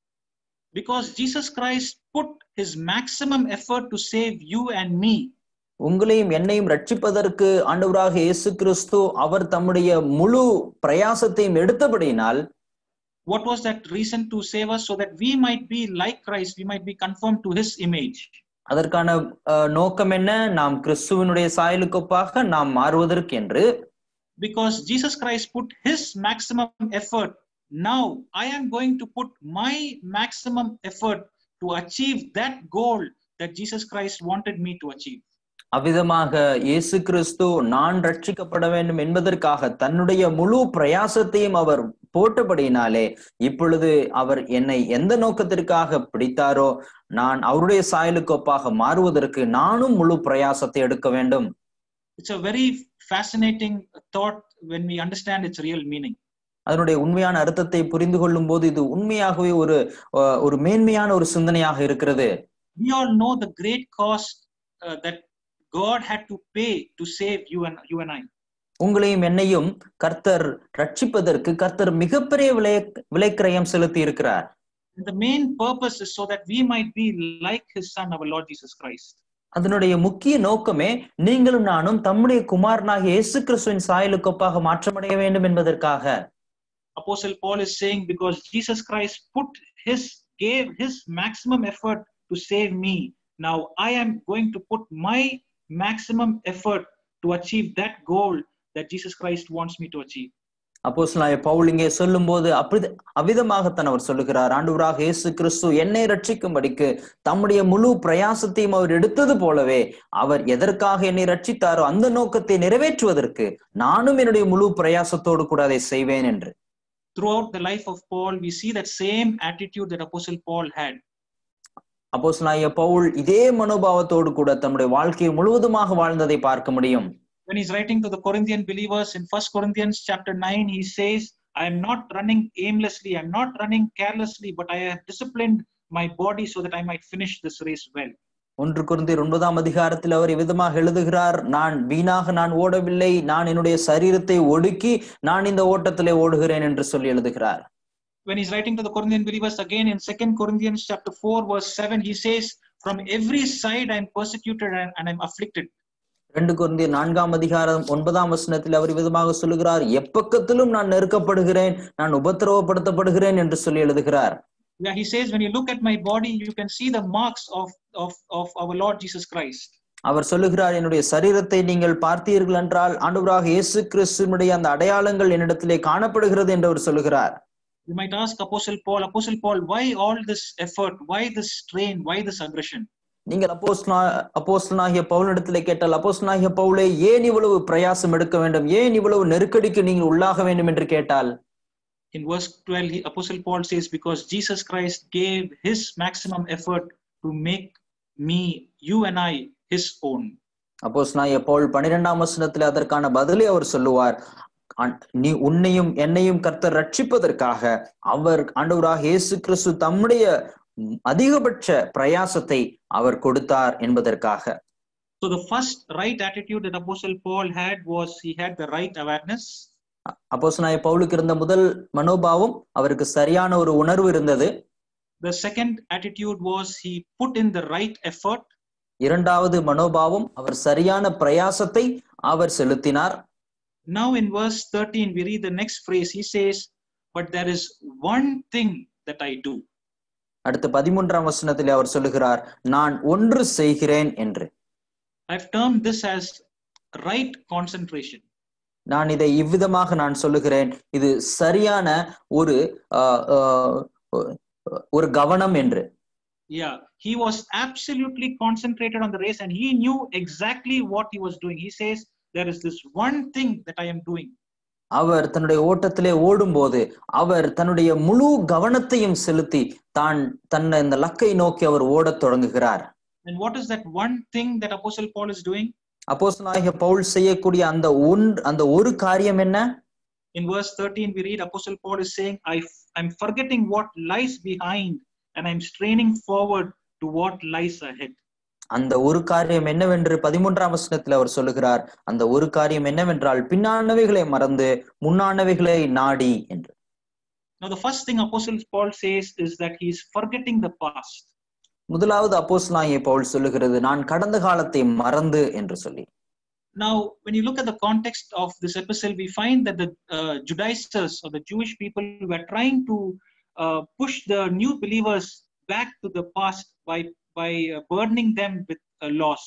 Because Jesus Christ put his maximum effort to save you and me. உங்களையும் என்னையும் ரட்சிப்பதற்கு ஆண்டவராக இயேசு கிறிஸ்து அவர் தம்முடைய முழு பிரயாசத்தையும் எடுத்தபடியினால் What was that reason to save us? So that we might be like Christ, we might be conformed to his image. அதற்கான அஹ், நோக்கம் என்ன நாம் கிறிஸ்துவனுடைய சாயலுக்கொப்பாக நாம் மாறுவதற்கு என்று Because Jesus Christ put his maximum effort. Now I am going to put my maximum effort to achieve that goal that Jesus Christ wanted me to achieve. அவ்விதமாக இயேசு கிறிஸ்து நான் ரட்சிக்கப்பட வேண்டும் என்பதற்காக தன்னுடைய முழு பிரயாசத்தையும் அவர் போட்டபடியினாலே இப்பொழுது அவர் என்னை எந்த நோக்கத்திற்காக பிடித்தாரோ நான் அவருடைய சாயலுக்கொப்பாக மாறுவதற்கு நானும் முழு பிரயாசத்தை எடுக்க வேண்டும் It's a very fascinating thought when we understand its real meaning. அதனுடைய உண்மையான அர்த்தத்தை புரிந்து கொள்ளும் போது இது உண்மையாகவே ஒரு அஹ், ஒரு மேன்மையான ஒரு சிந்தனையாக இருக்கிறது We all know the great cost uh, that God had to pay to save you and you and I. உங்களையும் என்னையும் கர்த்தர் ரட்சிப்பதற்கு கர்த்தர் மிகப்பெரிய விலை விலைக்கிரயம் செலுத்தி இருக்கிறார் And the main purpose is so that we might be like his son, our Lord Jesus Christ. அதனுடைய முக்கிய நோக்கமே நீங்களும் நானும் தம்முடைய குமாரனாகிய இயேசு கிறிஸ்துவின் சாயலுக்கொப்பாக மாற்றமடைய வேண்டும் என்பதற்காக Apostle Paul is saying, because Jesus Christ put his, gave his maximum effort to save me. Now I am going to put my maximum effort to achieve that goal that Jesus Christ wants me to achieve. அப்போஸ்தலனாகிய பவுல் இங்கே சொல்லும் போது அப்படி அவ்விதமாகத்தான் அவர் சொல்லுகிறார் ஆண்டவராக இயேசு கிறிஸ்து என்னை ரட்சிக்கும்படிக்கு தம்முடைய முழு பிரயாசத்தையும் அவர் எடுத்தது போலவே அவர் எதற்காக என்னை ரட்சித்தாரோ அந்த நோக்கத்தை நிறைவேற்றுவதற்கு நானும் என்னுடைய முழு பிரயாசத்தோடு கூட அதை செய்வேன் என்று Throughout the life of Paul, we see that same attitude that Apostle Paul had. அப்போஸ்தலனாகிய பவுல் இதே மனோபாவத்தோடு கூட தம்முடைய வாழ்க்கையை முழுவதுமாக வாழ்ந்ததை பார்க்க முடியும் when he's writing to the Corinthian believers in First Corinthians chapter 9, he says, I am not running aimlessly, I'm not running carelessly, but I have disciplined my body so that I might finish this race well. ஒன்று குருந்தியர் ஒன்பதாம் அதிகாரத்தில் அவர் விதமாக எழுதுகிறார் நான் வீணாக நான் ஓடவில்லை நான் என்னுடைய சரீரத்தை ஒடுக்கி நான் இந்த ஓட்டத்திலே ஓடுகிறேன் என்று சொல்லி எழுதுகிறார் When he's writing to the Corinthian believers again in Second Corinthians chapter 4, verse 7, he says, From every side I'm persecuted and, and I'm afflicted. ரெண்டு குருந்தியர் நான்காம் அதிகாரம் ஒன்பதாம் வசனத்தில் அவர் விதமாக சொல்லுகிறார் எப்பக்கத்திலும் நான் நெருக்கப்படுகிறேன் நான் உபத்திரவப்படுத்தப்படுகிறேன் என்று சொல்லி எழுதுகிறார் Yeah, he says, When you look at my body, you can see the marks of, of, of our Lord Jesus Christ. அவர் சொல்லுகிறார் என்னுடைய சரீரத்தை நீங்கள் பார்த்தீர்கள் என்றால் ஆண்டவராக இயேசு கிறிஸ்துவனுடைய அந்த அடையாளங்கள் என்னிடத்திலே காணப்படுகிறது என்று அவர் சொல்லுகிறார் You might ask Apostle Paul, Apostle Paul, why all this effort? Why this strain? Why this aggression? நீங்கள் அப்போஸ்தலனா அப்போஸ்தலனாகிய பவுலிடத்திலே கேட்டால் அப்போஸ்தலனாகிய பவுலே ஏன் இவ்வளவு பிரயாசம் எடுக்க வேண்டும் ஏன் இவ்வளவு நெருக்கடிக்கு நீங்கள் உள்ளாக வேண்டும் என்று கேட்டால் In verse 12, he, Apostle Paul says, Because Jesus Christ gave his maximum effort to make me, you and I, his own. அப்போஸ்தலனாகிய பவுல் பன்னிரெண்டாம் வசனத்திலே அதற்கான பதிலை அவர் சொல்லுவார் அன்- நீ உன்னையும் என்னையும் கர்த்தர் ரட்சிப்பதற்காக அவர் ஆண்டவராக இயேசு கிறிஸ்து தம்முடைய அதிகபட்ச பிரயாசத்தை அவர் கொடுத்தார் என்பதற்காக So the first right attitude that Apostle Paul had was he had the right awareness. அப்போஸ்தலனாகிய பவுலுக்கு இருந்த முதல் மனோபாவம் அவருக்கு சரியான ஒரு உணர்வு இருந்தது The second attitude was he put in the right effort. இரண்டாவது மனோபாவம் அவர் சரியான பிரயாசத்தை அவர் செலுத்தினார் Now in verse 13, we read the next phrase. He says, But there is one thing that I do. அடுத்து பதிமூன்றாம் வசனத்திலே அவர் சொல்லுகிறார் நான் ஒன்று செய்கிறேன் என்று I've termed this as right concentration. நான் இதை இவ்விதமாக நான் சொல்லுகிறேன் இது சரியான ஒரு ஆஹ், ஆஹ், ஒரு கவனம் என்று Yeah, he was absolutely concentrated on the race and he knew exactly what he was doing. He says, There is this one thing that I am doing. அவர் தன்னுடைய ஓட்டத்திலே ஓடும்போது அவர் தன்னுடைய முழு கவனத்தையும் செலுத்தி தான் தன்னை இந்த லக்கை நோக்கி அவர் ஓடத் தொடங்குகிறார் And what is that one thing that Apostle Paul is doing? அப்போஸ்தலனாகிய பவுல் செய்யக்கூடிய அந்த ஒன் அந்த ஒரு காரியம் என்ன In verse 13, we read Apostle Paul is saying, I, I'm forgetting what lies behind and I'm straining forward to what lies ahead. அந்த ஒரு காரியம் என்னவென்று பதிமூன்றாம் வசனத்தில் அவர் சொல்லுகிறார் அந்த ஒரு காரியம் என்னவென்றால் பின்னானவைகளை மறந்து முன்னானவைகளை நாடி என்று Now, the first thing Apostle Paul says is that he's forgetting the past. முதலாவது அப்போஸ்தலனாகிய பவுல் சொல்லுகிறது நான் கடந்த காலத்தை மறந்து என்று சொல்லி Now, when you look at the context of this epistle, we find that the uh, Judaizers or the Jewish people were trying to uh, push the new believers back to the past by by uh, burdening them with uh, laws.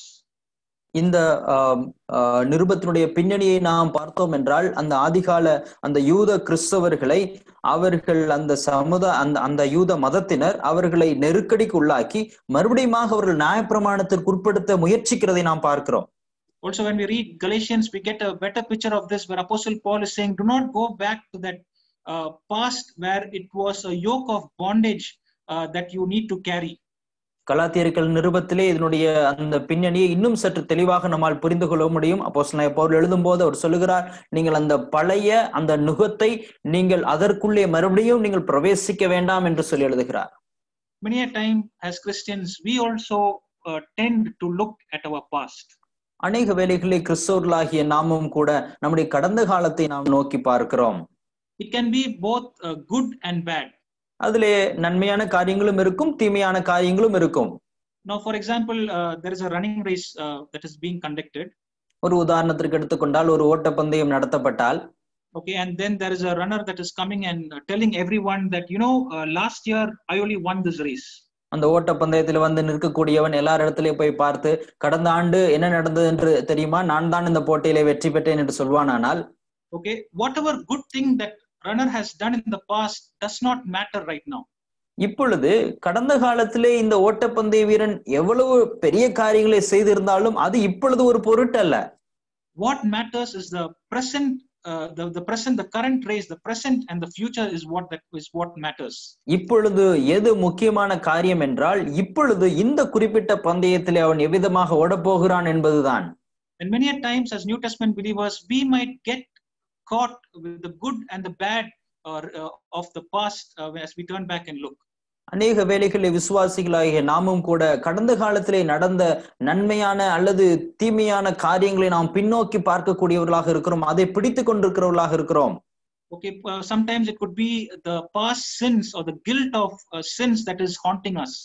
இந்த ஆம், ஆ, நிருபத்தினுடைய பின்னணியை நாம் பார்த்தோம் என்றால் அந்த ஆதிகால அந்த யூத கிறிஸ்தவர்களை அவர்கள் அந்த சமுத அந்த அந்த யூத மதத்தினர் அவர்களை நெருக்கடிக்கு உள்ளாக்கி மறுபடியும் அவர்கள் நியாயப்பிரமாணத்திற்கு உட்படுத்த முயற்சிக்கிறதை நாம் பார்க்கிறோம் Also, when we read Galatians, we get a better picture of this, where Apostle Paul is saying, "Do not go back to that uh, past where it was a yoke of bondage uh, that you need to carry." கலாத்தியர்கள் நிருபத்திலே இதனுடைய அந்த பின்னணியை இன்னும் சற்று தெளிவாக நம்மால் புரிந்து கொள்ள முடியும் அப்போ பவுல் எழுதும்போது அவர் சொல்லுகிறார் நீங்கள் அந்த பழைய அந்த நுகத்தை நீங்கள் அதற்குள்ளே மறுபடியும் நீங்கள் பிரவேசிக்க வேண்டாம் என்று சொல்லி எழுதுகிறார் Many a time, as Christians, we also uh, tend to look at our past. அநேக வேளைகளில் கிறிஸ்தவர்களாகிய நாமும் கூட நம்முடைய கடந்த காலத்தை நாம் நோக்கி பார்க்கிறோம் It can be both uh, good and bad. அதிலே நன்மையான காரியங்களும் இருக்கும் தீமையான காரியங்களும் இருக்கும் Now, for example, uh, there is a running race uh, that is being conducted. ஒரு உதாரணத்திற்கு எடுத்துக்கொண்டால் ஒரு ஓட்டப்பந்தயம் நடத்தப்பட்டால் Okay, and then there is a runner that is coming and uh, telling everyone that, you know, uh, last year I only won this race. அந்த ஓட்டப்பந்தயத்தில் வந்து நிற்கக்கூடியவன் எல்லார் இடத்துலயும் போய் பார்த்து கடந்த ஆண்டு என்ன நடந்தது என்று தெரியுமா நான் தான் இந்த போட்டியிலே வெற்றி பெற்றேன் என்று சொல்வானானால் Okay, whatever good thing that runner has done in the past does not matter right now. இப்பொழுது கடந்த காலத்திலே இந்த ஓட்டப்பந்தய வீரன் எவ்வளவு பெரிய காரியங்களை செய்திருந்தாலும் அது இப்பொழுது ஒரு பொருட்டல்ல What matters is the present, uh, the, the present, the current race, the present and the future is what that is what matters. இப்பொழுது எது முக்கியமான காரியம் என்றால் இப்பொழுது இந்த குறிப்பிட்ட பந்தயத்திலே அவன் எவ்விதமாக ஓடப்போகிறான் என்பதுதான் And many a times, as New Testament believers, we might get caught with the good and the bad or uh, of the past uh, as we turn back and look. அநேக வேளைகளில் விசுவாசிகளாகிய நாமும் கூட கடந்த காலத்திலே நடந்த நன்மையான அல்லது தீமையான காரியங்களை நாம் பின்னோக்கி பார்க்கக்கூடியவர்களாக இருக்கிறோம் அதை பிடித்து கொண்டிருக்கிறவர்களாக இருக்கிறோம் Okay, uh, sometimes it could be the past sins or the guilt of uh, sins that is haunting us.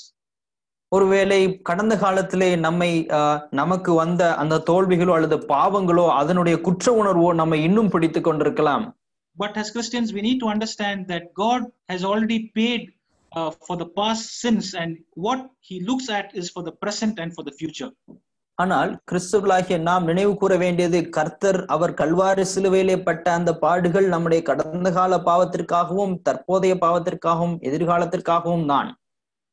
ஒருவேளை கடந்த காலத்திலே நம்மை ஆஹ், நமக்கு வந்த அந்த தோல்விகளோ அல்லது பாவங்களோ அதனுடைய குற்ற உணர்வோ நம்மை இன்னும் பிடித்து கொண்டிருக்கலாம் But as Christians, we need to understand that God has already paid uh, for the past sins, and what He looks at is for the present and for the future. ஆனால் கிறிஸ்துவர்களாகிய நாம் நினைவு கூற வேண்டியது கர்த்தர் அவர் கல்வாரி சிலுவையிலே பட்ட அந்த பாடுகள் நம்முடைய கடந்த கால பாவத்திற்காகவும் தற்போதைய பாவத்திற்காகவும் எதிர்காலத்திற்காகவும் தான்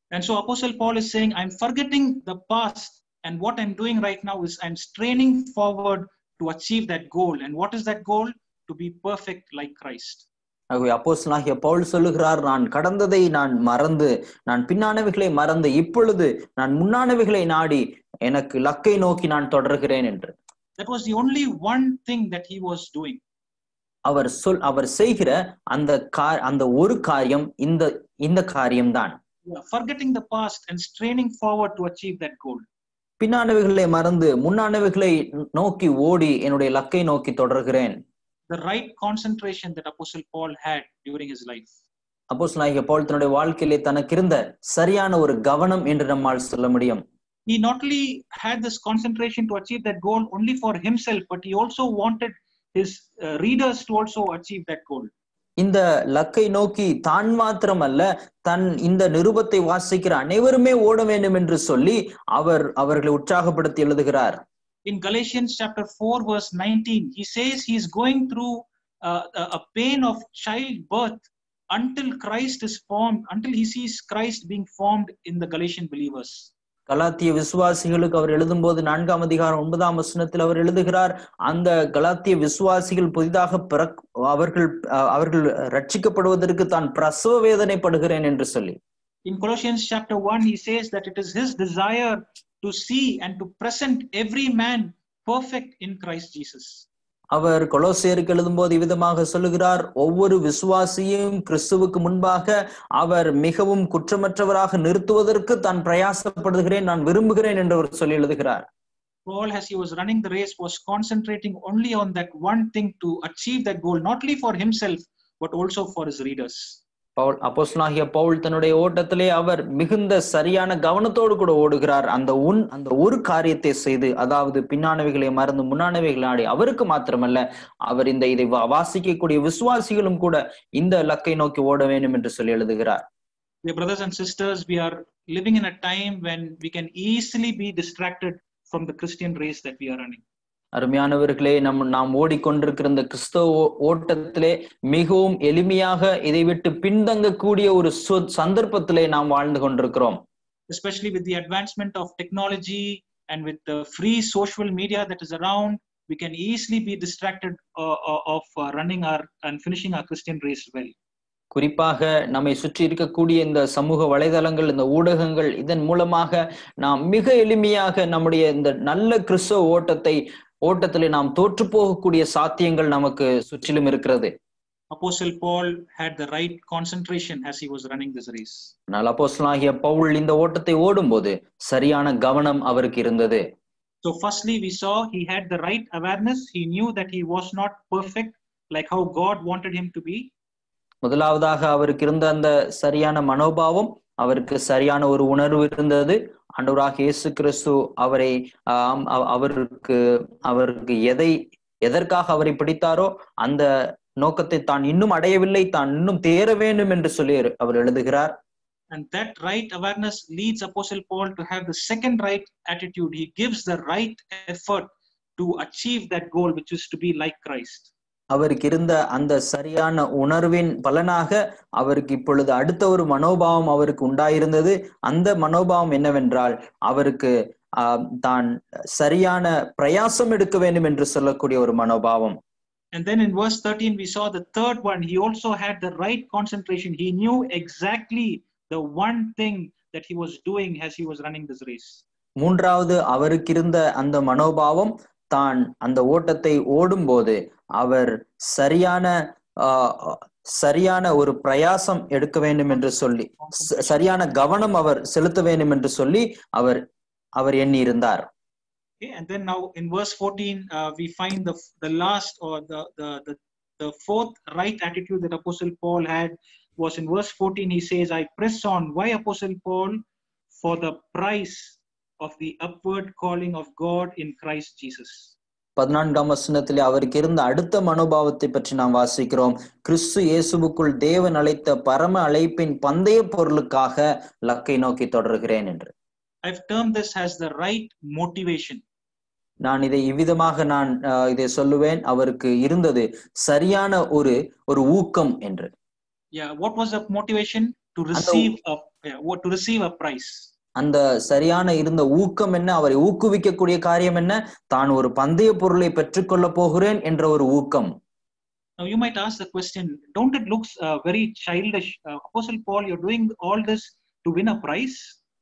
And so Apostle Paul is saying, I'm forgetting the past, and what I'm doing right now is I'm straining forward to achieve that goal. And what is that goal? To be perfect like Christ. ஆகவே அப்போஸ்தலனாகிய பவுல் சொல்லுகிறார் நான் கடந்ததை நான் மறந்து நான் பின்னானவைகளை மறந்து இப்பொழுது நான் முன்னானவைகளை நாடி எனக்கு லக்கை நோக்கி நான் தொடர்கிறேன் என்று That was the only one thing that he was doing. அவர் சொல் அவர் செய்கிற அந்த கா அந்த ஒரு காரியம் இந்த இந்த காரியம்தான் Yeah, Forgetting the past and straining forward to achieve that goal. பின்னானவைகளை மறந்து முன்னானவைகளை நோக்கி ஓடி என்னுடைய லக்கை நோக்கி தொடர்கிறேன் The right concentration that Apostle Paul had during his life. அப்போஸ்தலனாகிய பவுல் தன்னுடைய வாழ்க்கையிலே தனக்கு இருந்த சரியான ஒரு கவனம் என்று நம்மால் சொல்ல முடியும் He not only had this concentration to achieve that goal only for himself, but he also wanted his uh, readers to also achieve that goal. இந்த லக்கை நோக்கி தான் மாத்திரமல்ல தன் இந்த நிருபத்தை வாசிக்கிற அனைவருமே ஓட வேண்டும் என்று சொல்லி அவர் அவர்களை உற்சாகப்படுத்தி எழுதுகிறார் In Galatians chapter 4, verse 19, he says he's going through uh, a a pain of childbirth until Christ is formed, until he sees Christ being formed in the Galatian believers. கலாத்திய விசுவாசிகளுக்கு அவர் எழுதும்போது நான்காம் அதிகாரம் ஒன்பதாம் வசனத்தில் அவர் எழுதுகிறார் அந்த கலாத்திய விசுவாசிகள் புதிதாக பிறக் அவர்கள் அஹ், அவர்கள் ரட்சிக்கப்படுவதற்கு தான் பிரசவ வேதனைப்படுகிறேன் என்று சொல்லி In Colossians chapter 1, he says that it is his desire to see and to present every man perfect in Christ Jesus. அவர் கொலோசியருக்கு எழுதும்போது இவ்விதமாக சொல்லுகிறார் ஒவ்வொரு விசுவாசியும் கிறிஸ்துவுக்கு முன்பாக அவர் மிகவும் குற்றமற்றவராக நிறுத்துவதற்கு தான் பிரயாசப்படுகிறேன் நான் விரும்புகிறேன் என்று அவர் சொல்லி எழுதுகிறார் Paul, as he was running the race, was concentrating only on that one thing to achieve that goal, not only for himself, but also for his readers. Pavul அப்போஸ்தலனாகிய பவுல் தன்னுடைய ஓட்டத்திலே அவர் மிகுந்த சரியான கவனத்தோடு கூட ஓடுகிறார் அந்த உன் அந்த ஒரு காரியத்தை செய்து அதாவது பின்னானவைகளை மறந்து முன்னானவைகளை ஆடி அவருக்கு மாத்திரமல்ல அவர் இந்த இதை வா- வாசிக்கக்கூடிய விசுவாசிகளும் கூட இந்த லக்கை நோக்கி ஓட வேண்டும் என்று சொல்லி எழுதுகிறார் Dear brothers and sisters, we are living in a time when we can easily be distracted from the Christian race that we are running. அருமையானவர்களே நம் நாம் ஓடிக்கொண்டிருக்கிற இந்த கிறிஸ்தவ ஓ- ஓட்டத்திலே மிகவும் எளிமையாக இதை விட்டு பின்தங்கக்கூடிய ஒரு சு- சந்தர்ப்பத்திலே நாம் வாழ்ந்து கொண்டிருக்கிறோம் Especially with the advancement of technology and with the free social media that is around, we can easily be distracted uh, uh, of uh, running our and finishing our Christian race well. குறிப்பாக நம்மை சுற்றி இருக்கக்கூடிய இந்த சமூக வலைதளங்கள் இந்த ஊடகங்கள் இதன் மூலமாக நாம் மிக எளிமையாக நம்முடைய இந்த நல்ல கிறிஸ்தவ ஓட்டத்தை ஓட்டத்திலே நாம் தோற்று போகக்கூடிய சாத்தியங்கள் நமக்கு சுற்றிலும் இருக்கிறது Apostle Paul had the right concentration as he was running this race. ஆனால் அப்போஸ்தலனாகிய பவுல் இந்த ஓட்டத்தை ஓடும்போது சரியான கவனம் அவருக்கு இருந்தது So, firstly, we saw he had the right awareness. He knew that he was not perfect like how God wanted him to be. முதலாவதாக அவருக்கு இருந்த அந்த சரியான மனோபாவம் அவருக்கு சரியான ஒரு உணர்வு இருந்தது ஆண்டவராக இயேசு கிறிஸ்து அவரை ஆம், அவ- அவருக்கு அவருக்கு எதை எதற்காக அவரை பிடித்தாரோ அந்த நோக்கத்தை தான் இன்னும் அடையவில்லை தான் இன்னும் தேர வேண்டும் என்று சொல்லி அவர் எழுதுகிறார் And that right awareness leads Apostle Paul to have the second right attitude. He gives the right effort to achieve that goal, which is to be like Christ. அவருக்கு இருந்த அந்த சரியான உணர்வின் பலனாக அவருக்கு இப்பொழுது அடுத்த ஒரு மனோபாவம் அவருக்கு உண்டாயிருந்தது அந்த மனோபாவம் என்னவென்றால் அவருக்கு ஆஹ், தான் சரியான பிரயாசம் எடுக்க வேண்டும் என்று சொல்லக்கூடிய ஒரு மனோபாவம் And then in verse 13, we saw the third one. He also had the right concentration. He knew exactly the one thing that he was doing as he was running this race. மூன்றாவது அவருக்கு இருந்த அந்த மனோபாவம் தான் அந்த ஓட்டத்தை ஓடும்போது அவர் சரியான ஆஹ், சரியான ஒரு பிரயாசம் எடுக்க வேண்டும் என்று சொல்லி ச- சரியான கவனம் அவர் செலுத்த வேண்டும் என்று சொல்லி அவர் அவர் எண்ணி இருந்தார் Okay, and then now in verse 14, uh, we find the the last or the, the the the fourth right attitude that Apostle Paul had was in verse 14. He says, "I press on." Why Apostle Paul? For the price of the upward calling of God in Christ Jesus. பதினான்காம் வசனத்திலே அவருக்கு இருந்த அடுத்த மனோபாவத்தை பற்றி நாம் வாசிக்கிறோம் கிறிஸ்து இயேசுவுக்குள் தேவன் அழைத்த பரம அழைப்பின் பந்தய பொருளுக்காக லக்கை நோக்கி தொடர்கிறேன் என்று I've termed this as the right motivation. நான் இதை இவ்விதமாக நான் அஹ், இதை சொல்லுவேன் அவருக்கு இருந்தது சரியான ஒரு ஒரு ஊக்கம் என்று Yeah, what was the motivation? To to receive a yeah, what to receive a prize. அந்த சரியான இருந்த ஊக்கம் என்ன அவரை ஊக்குவிக்கக்கூடிய காரியம் என்ன தான் ஒரு பந்தய பொருளை பெற்றுக்கொள்ள போகிறேன் என்ற ஒரு ஊக்கம் Now you might ask the question, don't it look uh, very childish? Uh, Apostle Paul, you're doing all this to win a prize?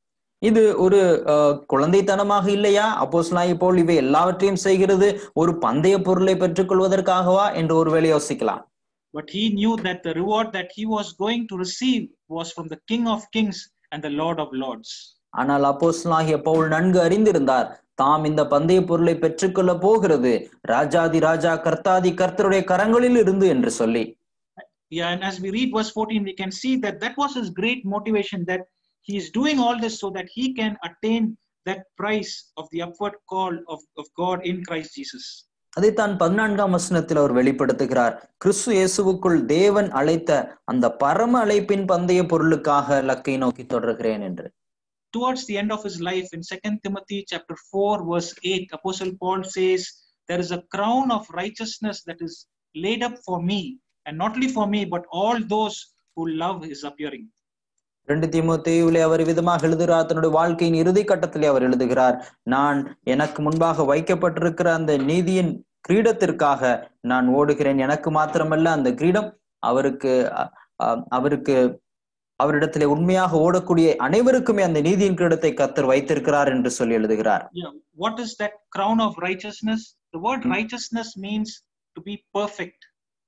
இது ஒரு அஹ், குழந்தைத்தனமாக இல்லையா அப்போஸ்தலனாகிய போல் இவை எல்லாவற்றையும் செய்கிறது ஒரு பந்தய பொருளை பெற்றுக்கொள்வதற்காகவா என்று ஒருவேளை யோசிக்கலாம் But he knew that the reward that he was going to receive was from the King of Kings and the Lord of Lords. ஆனால் அப்போஸ்தலனாகிய பவுல் நன்கு அறிந்திருந்தார் தாம் இந்த பந்தய பொருளை பெற்றுக்கொள்ள போகிறது ராஜாதி ராஜா கர்த்தாதி கர்த்தருடைய கரங்களில் இருந்து என்று சொல்லி Yeah, and as we read verse 14, we can see that that was his great motivation that he is doing all this so that he can attain that prize of the upward call of, of God in Christ Jesus. அதைத்தான் பதினான்காம் வசனத்தில் அவர் வெளிப்படுத்துகிறார் கிறிஸ்து இயேசுவுக்குள் தேவன் அழைத்த அந்த பரம அழைப்பின் பந்தய பொருளுக்காக லக்கை நோக்கி தொடர்கிறேன் என்று Towards the end of his life, in 2 Timothy chapter 4, verse 8, Apostle Paul says, There is a crown of righteousness that is laid up for me, and not only for me, but all those who love his appearing. ரெண்டு தீமோத்தேயுவிலே அவர் விதமாக எழுதுகிறார் தன்னுடைய வாழ்க்கையின் இறுதி கட்டத்திலே அவர் எழுதுகிறார் நான் எனக்கு முன்பாக வைக்கப்பட்டிருக்கிற அந்த நீதியின் கிரீடத்திற்காக நான் ஓடுகிறேன் எனக்கு மாத்திரமல்ல அந்த கிரீடம் அவருக்கு அ- அ- அவருக்கு அவரிடத்திலே உண்மையாக ஓடக்கூடிய அனைவருக்குமே அந்த நீதியின் கிரீடத்தை கத்தர் வைத்திருக்கிறார் என்று சொல்லி எழுதுகிறார் Yeah. What is that crown of righteousness? The word righteousness means to be perfect.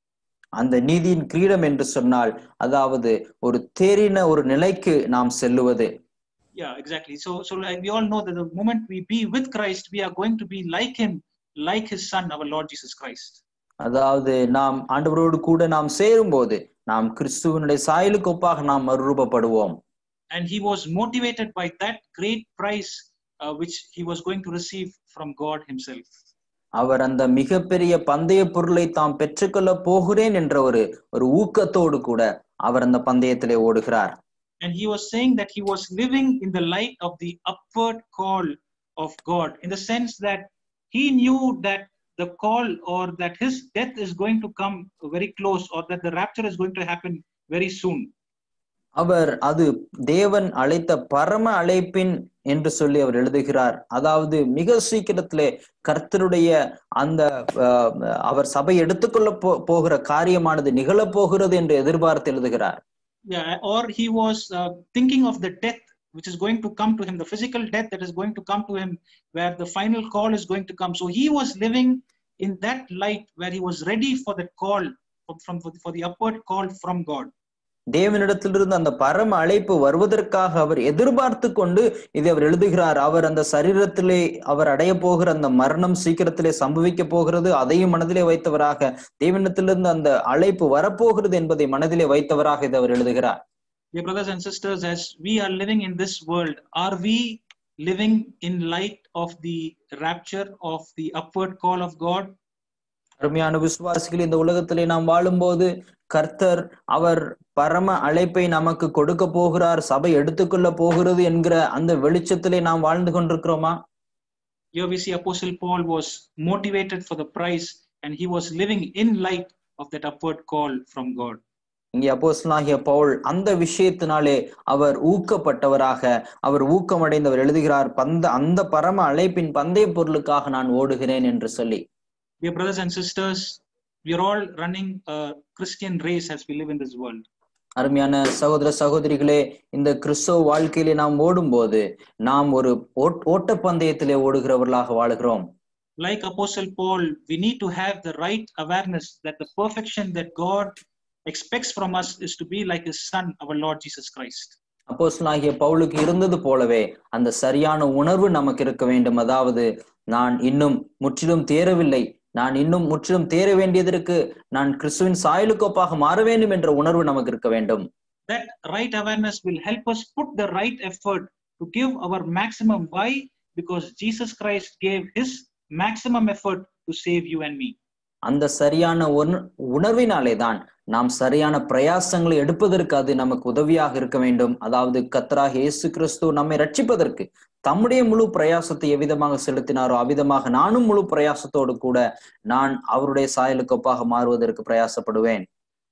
அந்த நீதியின் கிரீடம் என்று சொன்னால் அதாவது ஒரு தேறின ஒரு நிலைக்கு நாம் செல்லுவது Yeah, exactly. So, so like we all know that the moment we be with Christ, we are going to be like Him, like His Son, our Lord Jesus Christ. அதாவது நாம் ஆண்டவரோடு கூட நாம் சேரும்போது நாம் கிறிஸ்துவனுடைய சாயலுக்கு ஒப்பாக நாம் மறுரூபப்படுவோம் And He was motivated by that great prize uh, which He was going to receive from God Himself. அவர் அந்த மிகப்பெரிய பந்தய பொருளை தாம் பெற்றுக்கொள்ள போகிறேன் என்ற ஒரு ஒரு ஊக்கத்தோடு கூட அவர் அந்த பந்தயத்திலே ஓடுகிறார் And He was saying that He was living in the light of the upward call of God, in the sense that He knew that the call or that His death is going to come very close, or that the rapture is going to happen very soon. அவர் அது தேவன் அழைத்த பரம அழைப்பின் என்று சொல்லி அவர் எழுதுகிறார் அதாவது மிக சீக்கிரத்திலே கர்த்தருடைய அந்த அஹ், அவர் சபை எடுத்துக்கொள்ள போ போகிற காரியமானது நிகழப் போகிறது என்று எதிர்பார்த்து எழுதுகிறார் Yeah, or he was uh, thinking of the death which is going to come to him, the physical death that is going to come to him, where the final call is going to come. So he was living in that light where he was ready for the call from, from for the upward call from God. தேவனிடத்திலிருந்து அந்த பரம அழைப்பு வருவதற்காக அவர் எதிர்பார்த்து கொண்டு இதை அவர் எழுதுகிறார் அவர் அந்த சரீரத்திலே அவர் அடைய போகிற அந்த மரணம் சீக்கிரத்திலே சம்பவிக்க போகிறது அதையும் மனதிலே வைத்தவராக தேவனிடத்திலிருந்து அந்த அழைப்பு வரப்போகிறது என்பதை மனதிலே வைத்தவராக இதை அவர் எழுதுகிறார் Dear brothers and sisters, as we are living in this world, are we living in light of the rapture of the upward call of God? அருமையான விசுவாசிகள் இந்த உலகத்திலே நாம் வாழும்போது கர்த்தர் அவர் பரம அழைப்பை நமக்கு கொடுக்க போகிறார் சபை எடுத்துக்கொள்ள போகிறது என்கிற அந்த வெளிச்சத்திலே நாம் வாழ்ந்து கொண்டிருக்கிறோமா Here we see Apostle Paul was motivated for the prize and he was living in light of that upward call from God. இங்கே அப்போஸ்தலனாகிய பவுல் அந்த விஷயத்தினாலே அவர் ஊக்கப்பட்டவராக அவர் ஊக்கமடைந்தவர் எழுதுகிறார் பந்த அந்த பரம அழைப்பின் பந்தய பொருளுக்காக நான் ஓடுகிறேன் என்று சொல்லி Dear brothers and sisters, we are all running a Christian race as we live in this world. அருமையான சகோதர சகோதரிகளே இந்த கிறிஸ்தவ வாழ்க்கையிலே நாம் ஓடும்போது நாம் ஒரு ஓட்- ஓட்டப்பந்தயத்திலே ஓடுகிறவர்களாக வாழுகிறோம் Like Apostle Paul, we need to have the right awareness that the perfection that God expects from us is to be like His Son, our Lord Jesus Christ. அப்போஸ்தலனாகிய பவுலுக்கு இருந்தது போலவே அந்த சரியான உணர்வு நமக்கு இருக்க வேண்டும் அதாவது நான் இன்னும் முற்றிலும் தேரவில்லை நான் இன்னும் முற்றிலும் தேர வேண்டியதற்கு நான் கிறிஸ்துவின் சாயலுக்கொப்பாக மாற வேண்டும் என்ற உணர்வு நமக்கு இருக்க வேண்டும் That right awareness will help us put the right effort to give our maximum. Why? Because Jesus Christ gave His maximum effort to save you and me. அந்த சரியான உண- உணர்வினாலே தான் நாம் சரியான பிரயாசங்களை எடுப்பதற்கு அது நமக்கு உதவியாக இருக்க வேண்டும் அதாவது கத்தராக இயேசு கிறிஸ்து நம்மை ரட்சிப்பதற்கு தம்முடைய முழு பிரயாசத்தை எவ்விதமாக செலுத்தினாரோ அவ்விதமாக நானும் முழு பிரயாசத்தோடு கூட நான் அவருடைய சாயலுக்கு ஒப்பாக மாறுவதற்கு பிரயாசப்படுவேன்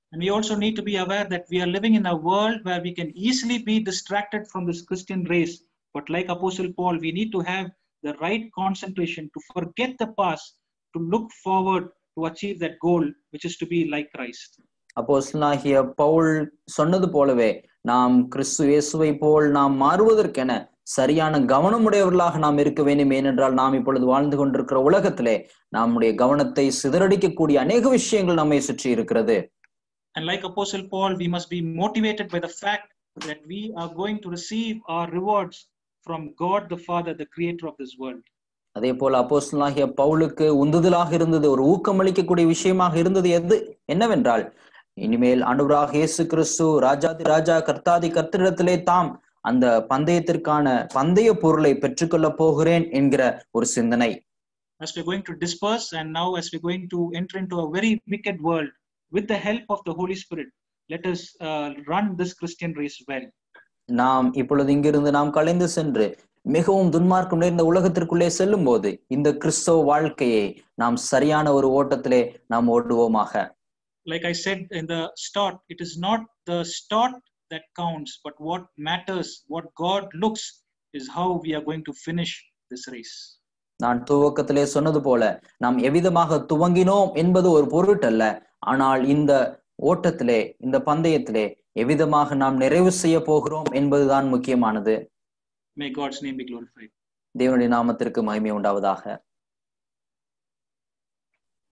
And we also need to be aware that we are living in a world where we can easily be distracted from this Christian race. But like Apostle Paul, we need to have the right concentration to forget the past, to look forward to achieve that goal, which is to be like Christ. அப்போஸ்தலனாகிய பவுல் சொன்னது போலவே நாம் கிறிஸ்து இயேசுவை போல் நாம் மாறுவதற்கென சரியான கவனமுடையவர்களாக நாம் இருக்க வேண்டும் ஏனென்றால் நாம் இப்பொழுது வாழ்ந்து கொண்டிருக்கிற உலகத்திலே நம்முடைய கவனத்தை சிதறடிக்கக்கூடிய அநேக விஷயங்கள் நம்மை சுற்றி இருக்கிறது And like Apostle Paul, we must be motivated by the fact that we are going to receive our rewards from God the Father, the creator of this world. அதே போல அப்போஸ்தலனாகிய பவுலுக்கு உந்துதலாக இருந்தது ஒரு ஊக்கமளிக்கக்கூடிய விஷயமாக இருந்தது எது என்னவென்றால் இனிமேல் ஆண்டவராக இயேசு கிறிஸ்து ராஜாதி ராஜா கர்த்தாதி கர்த்தரிடத்திலே தாம் அந்த பந்தயத்திற்கான பந்தய பொருளை பெற்றுக்கொள்ள போகிறேன் என்கிற ஒரு சிந்தனை As we're going to disperse, and now as we're going to enter into a very wicked world, with the help of the Holy Spirit, let us uh, run this Christian race well. நாம் இப்பொழுது இங்கிருந்து நாம் கலைந்து சென்று மிகவும் துன்மார்க்கம் நிறைந்த உலகத்திற்குள்ளே செல்லும் போது இந்த கிறிஸ்தவ வாழ்க்கையை நாம் சரியான ஒரு ஓட்டத்திலே நாம் ஓடுவோமாக Like I said in the start, it is not the start that counts, but what matters, what God looks, is how we are going to finish this race. நான் துவக்கத்திலே சொன்னது போல நாம் எவ்விதமாக துவங்கினோம் என்பது ஒரு பொருட்டல்ல ஆனால் இந்த ஓட்டத்திலே இந்த பந்தயத்திலே எவ்விதமாக நாம் நிறைவு செய்ய போகிறோம் என்பதுதான் முக்கியமானது May God's name be glorified. தேவனுடைய நாமத்திற்கு மகிமை உண்டாவதாக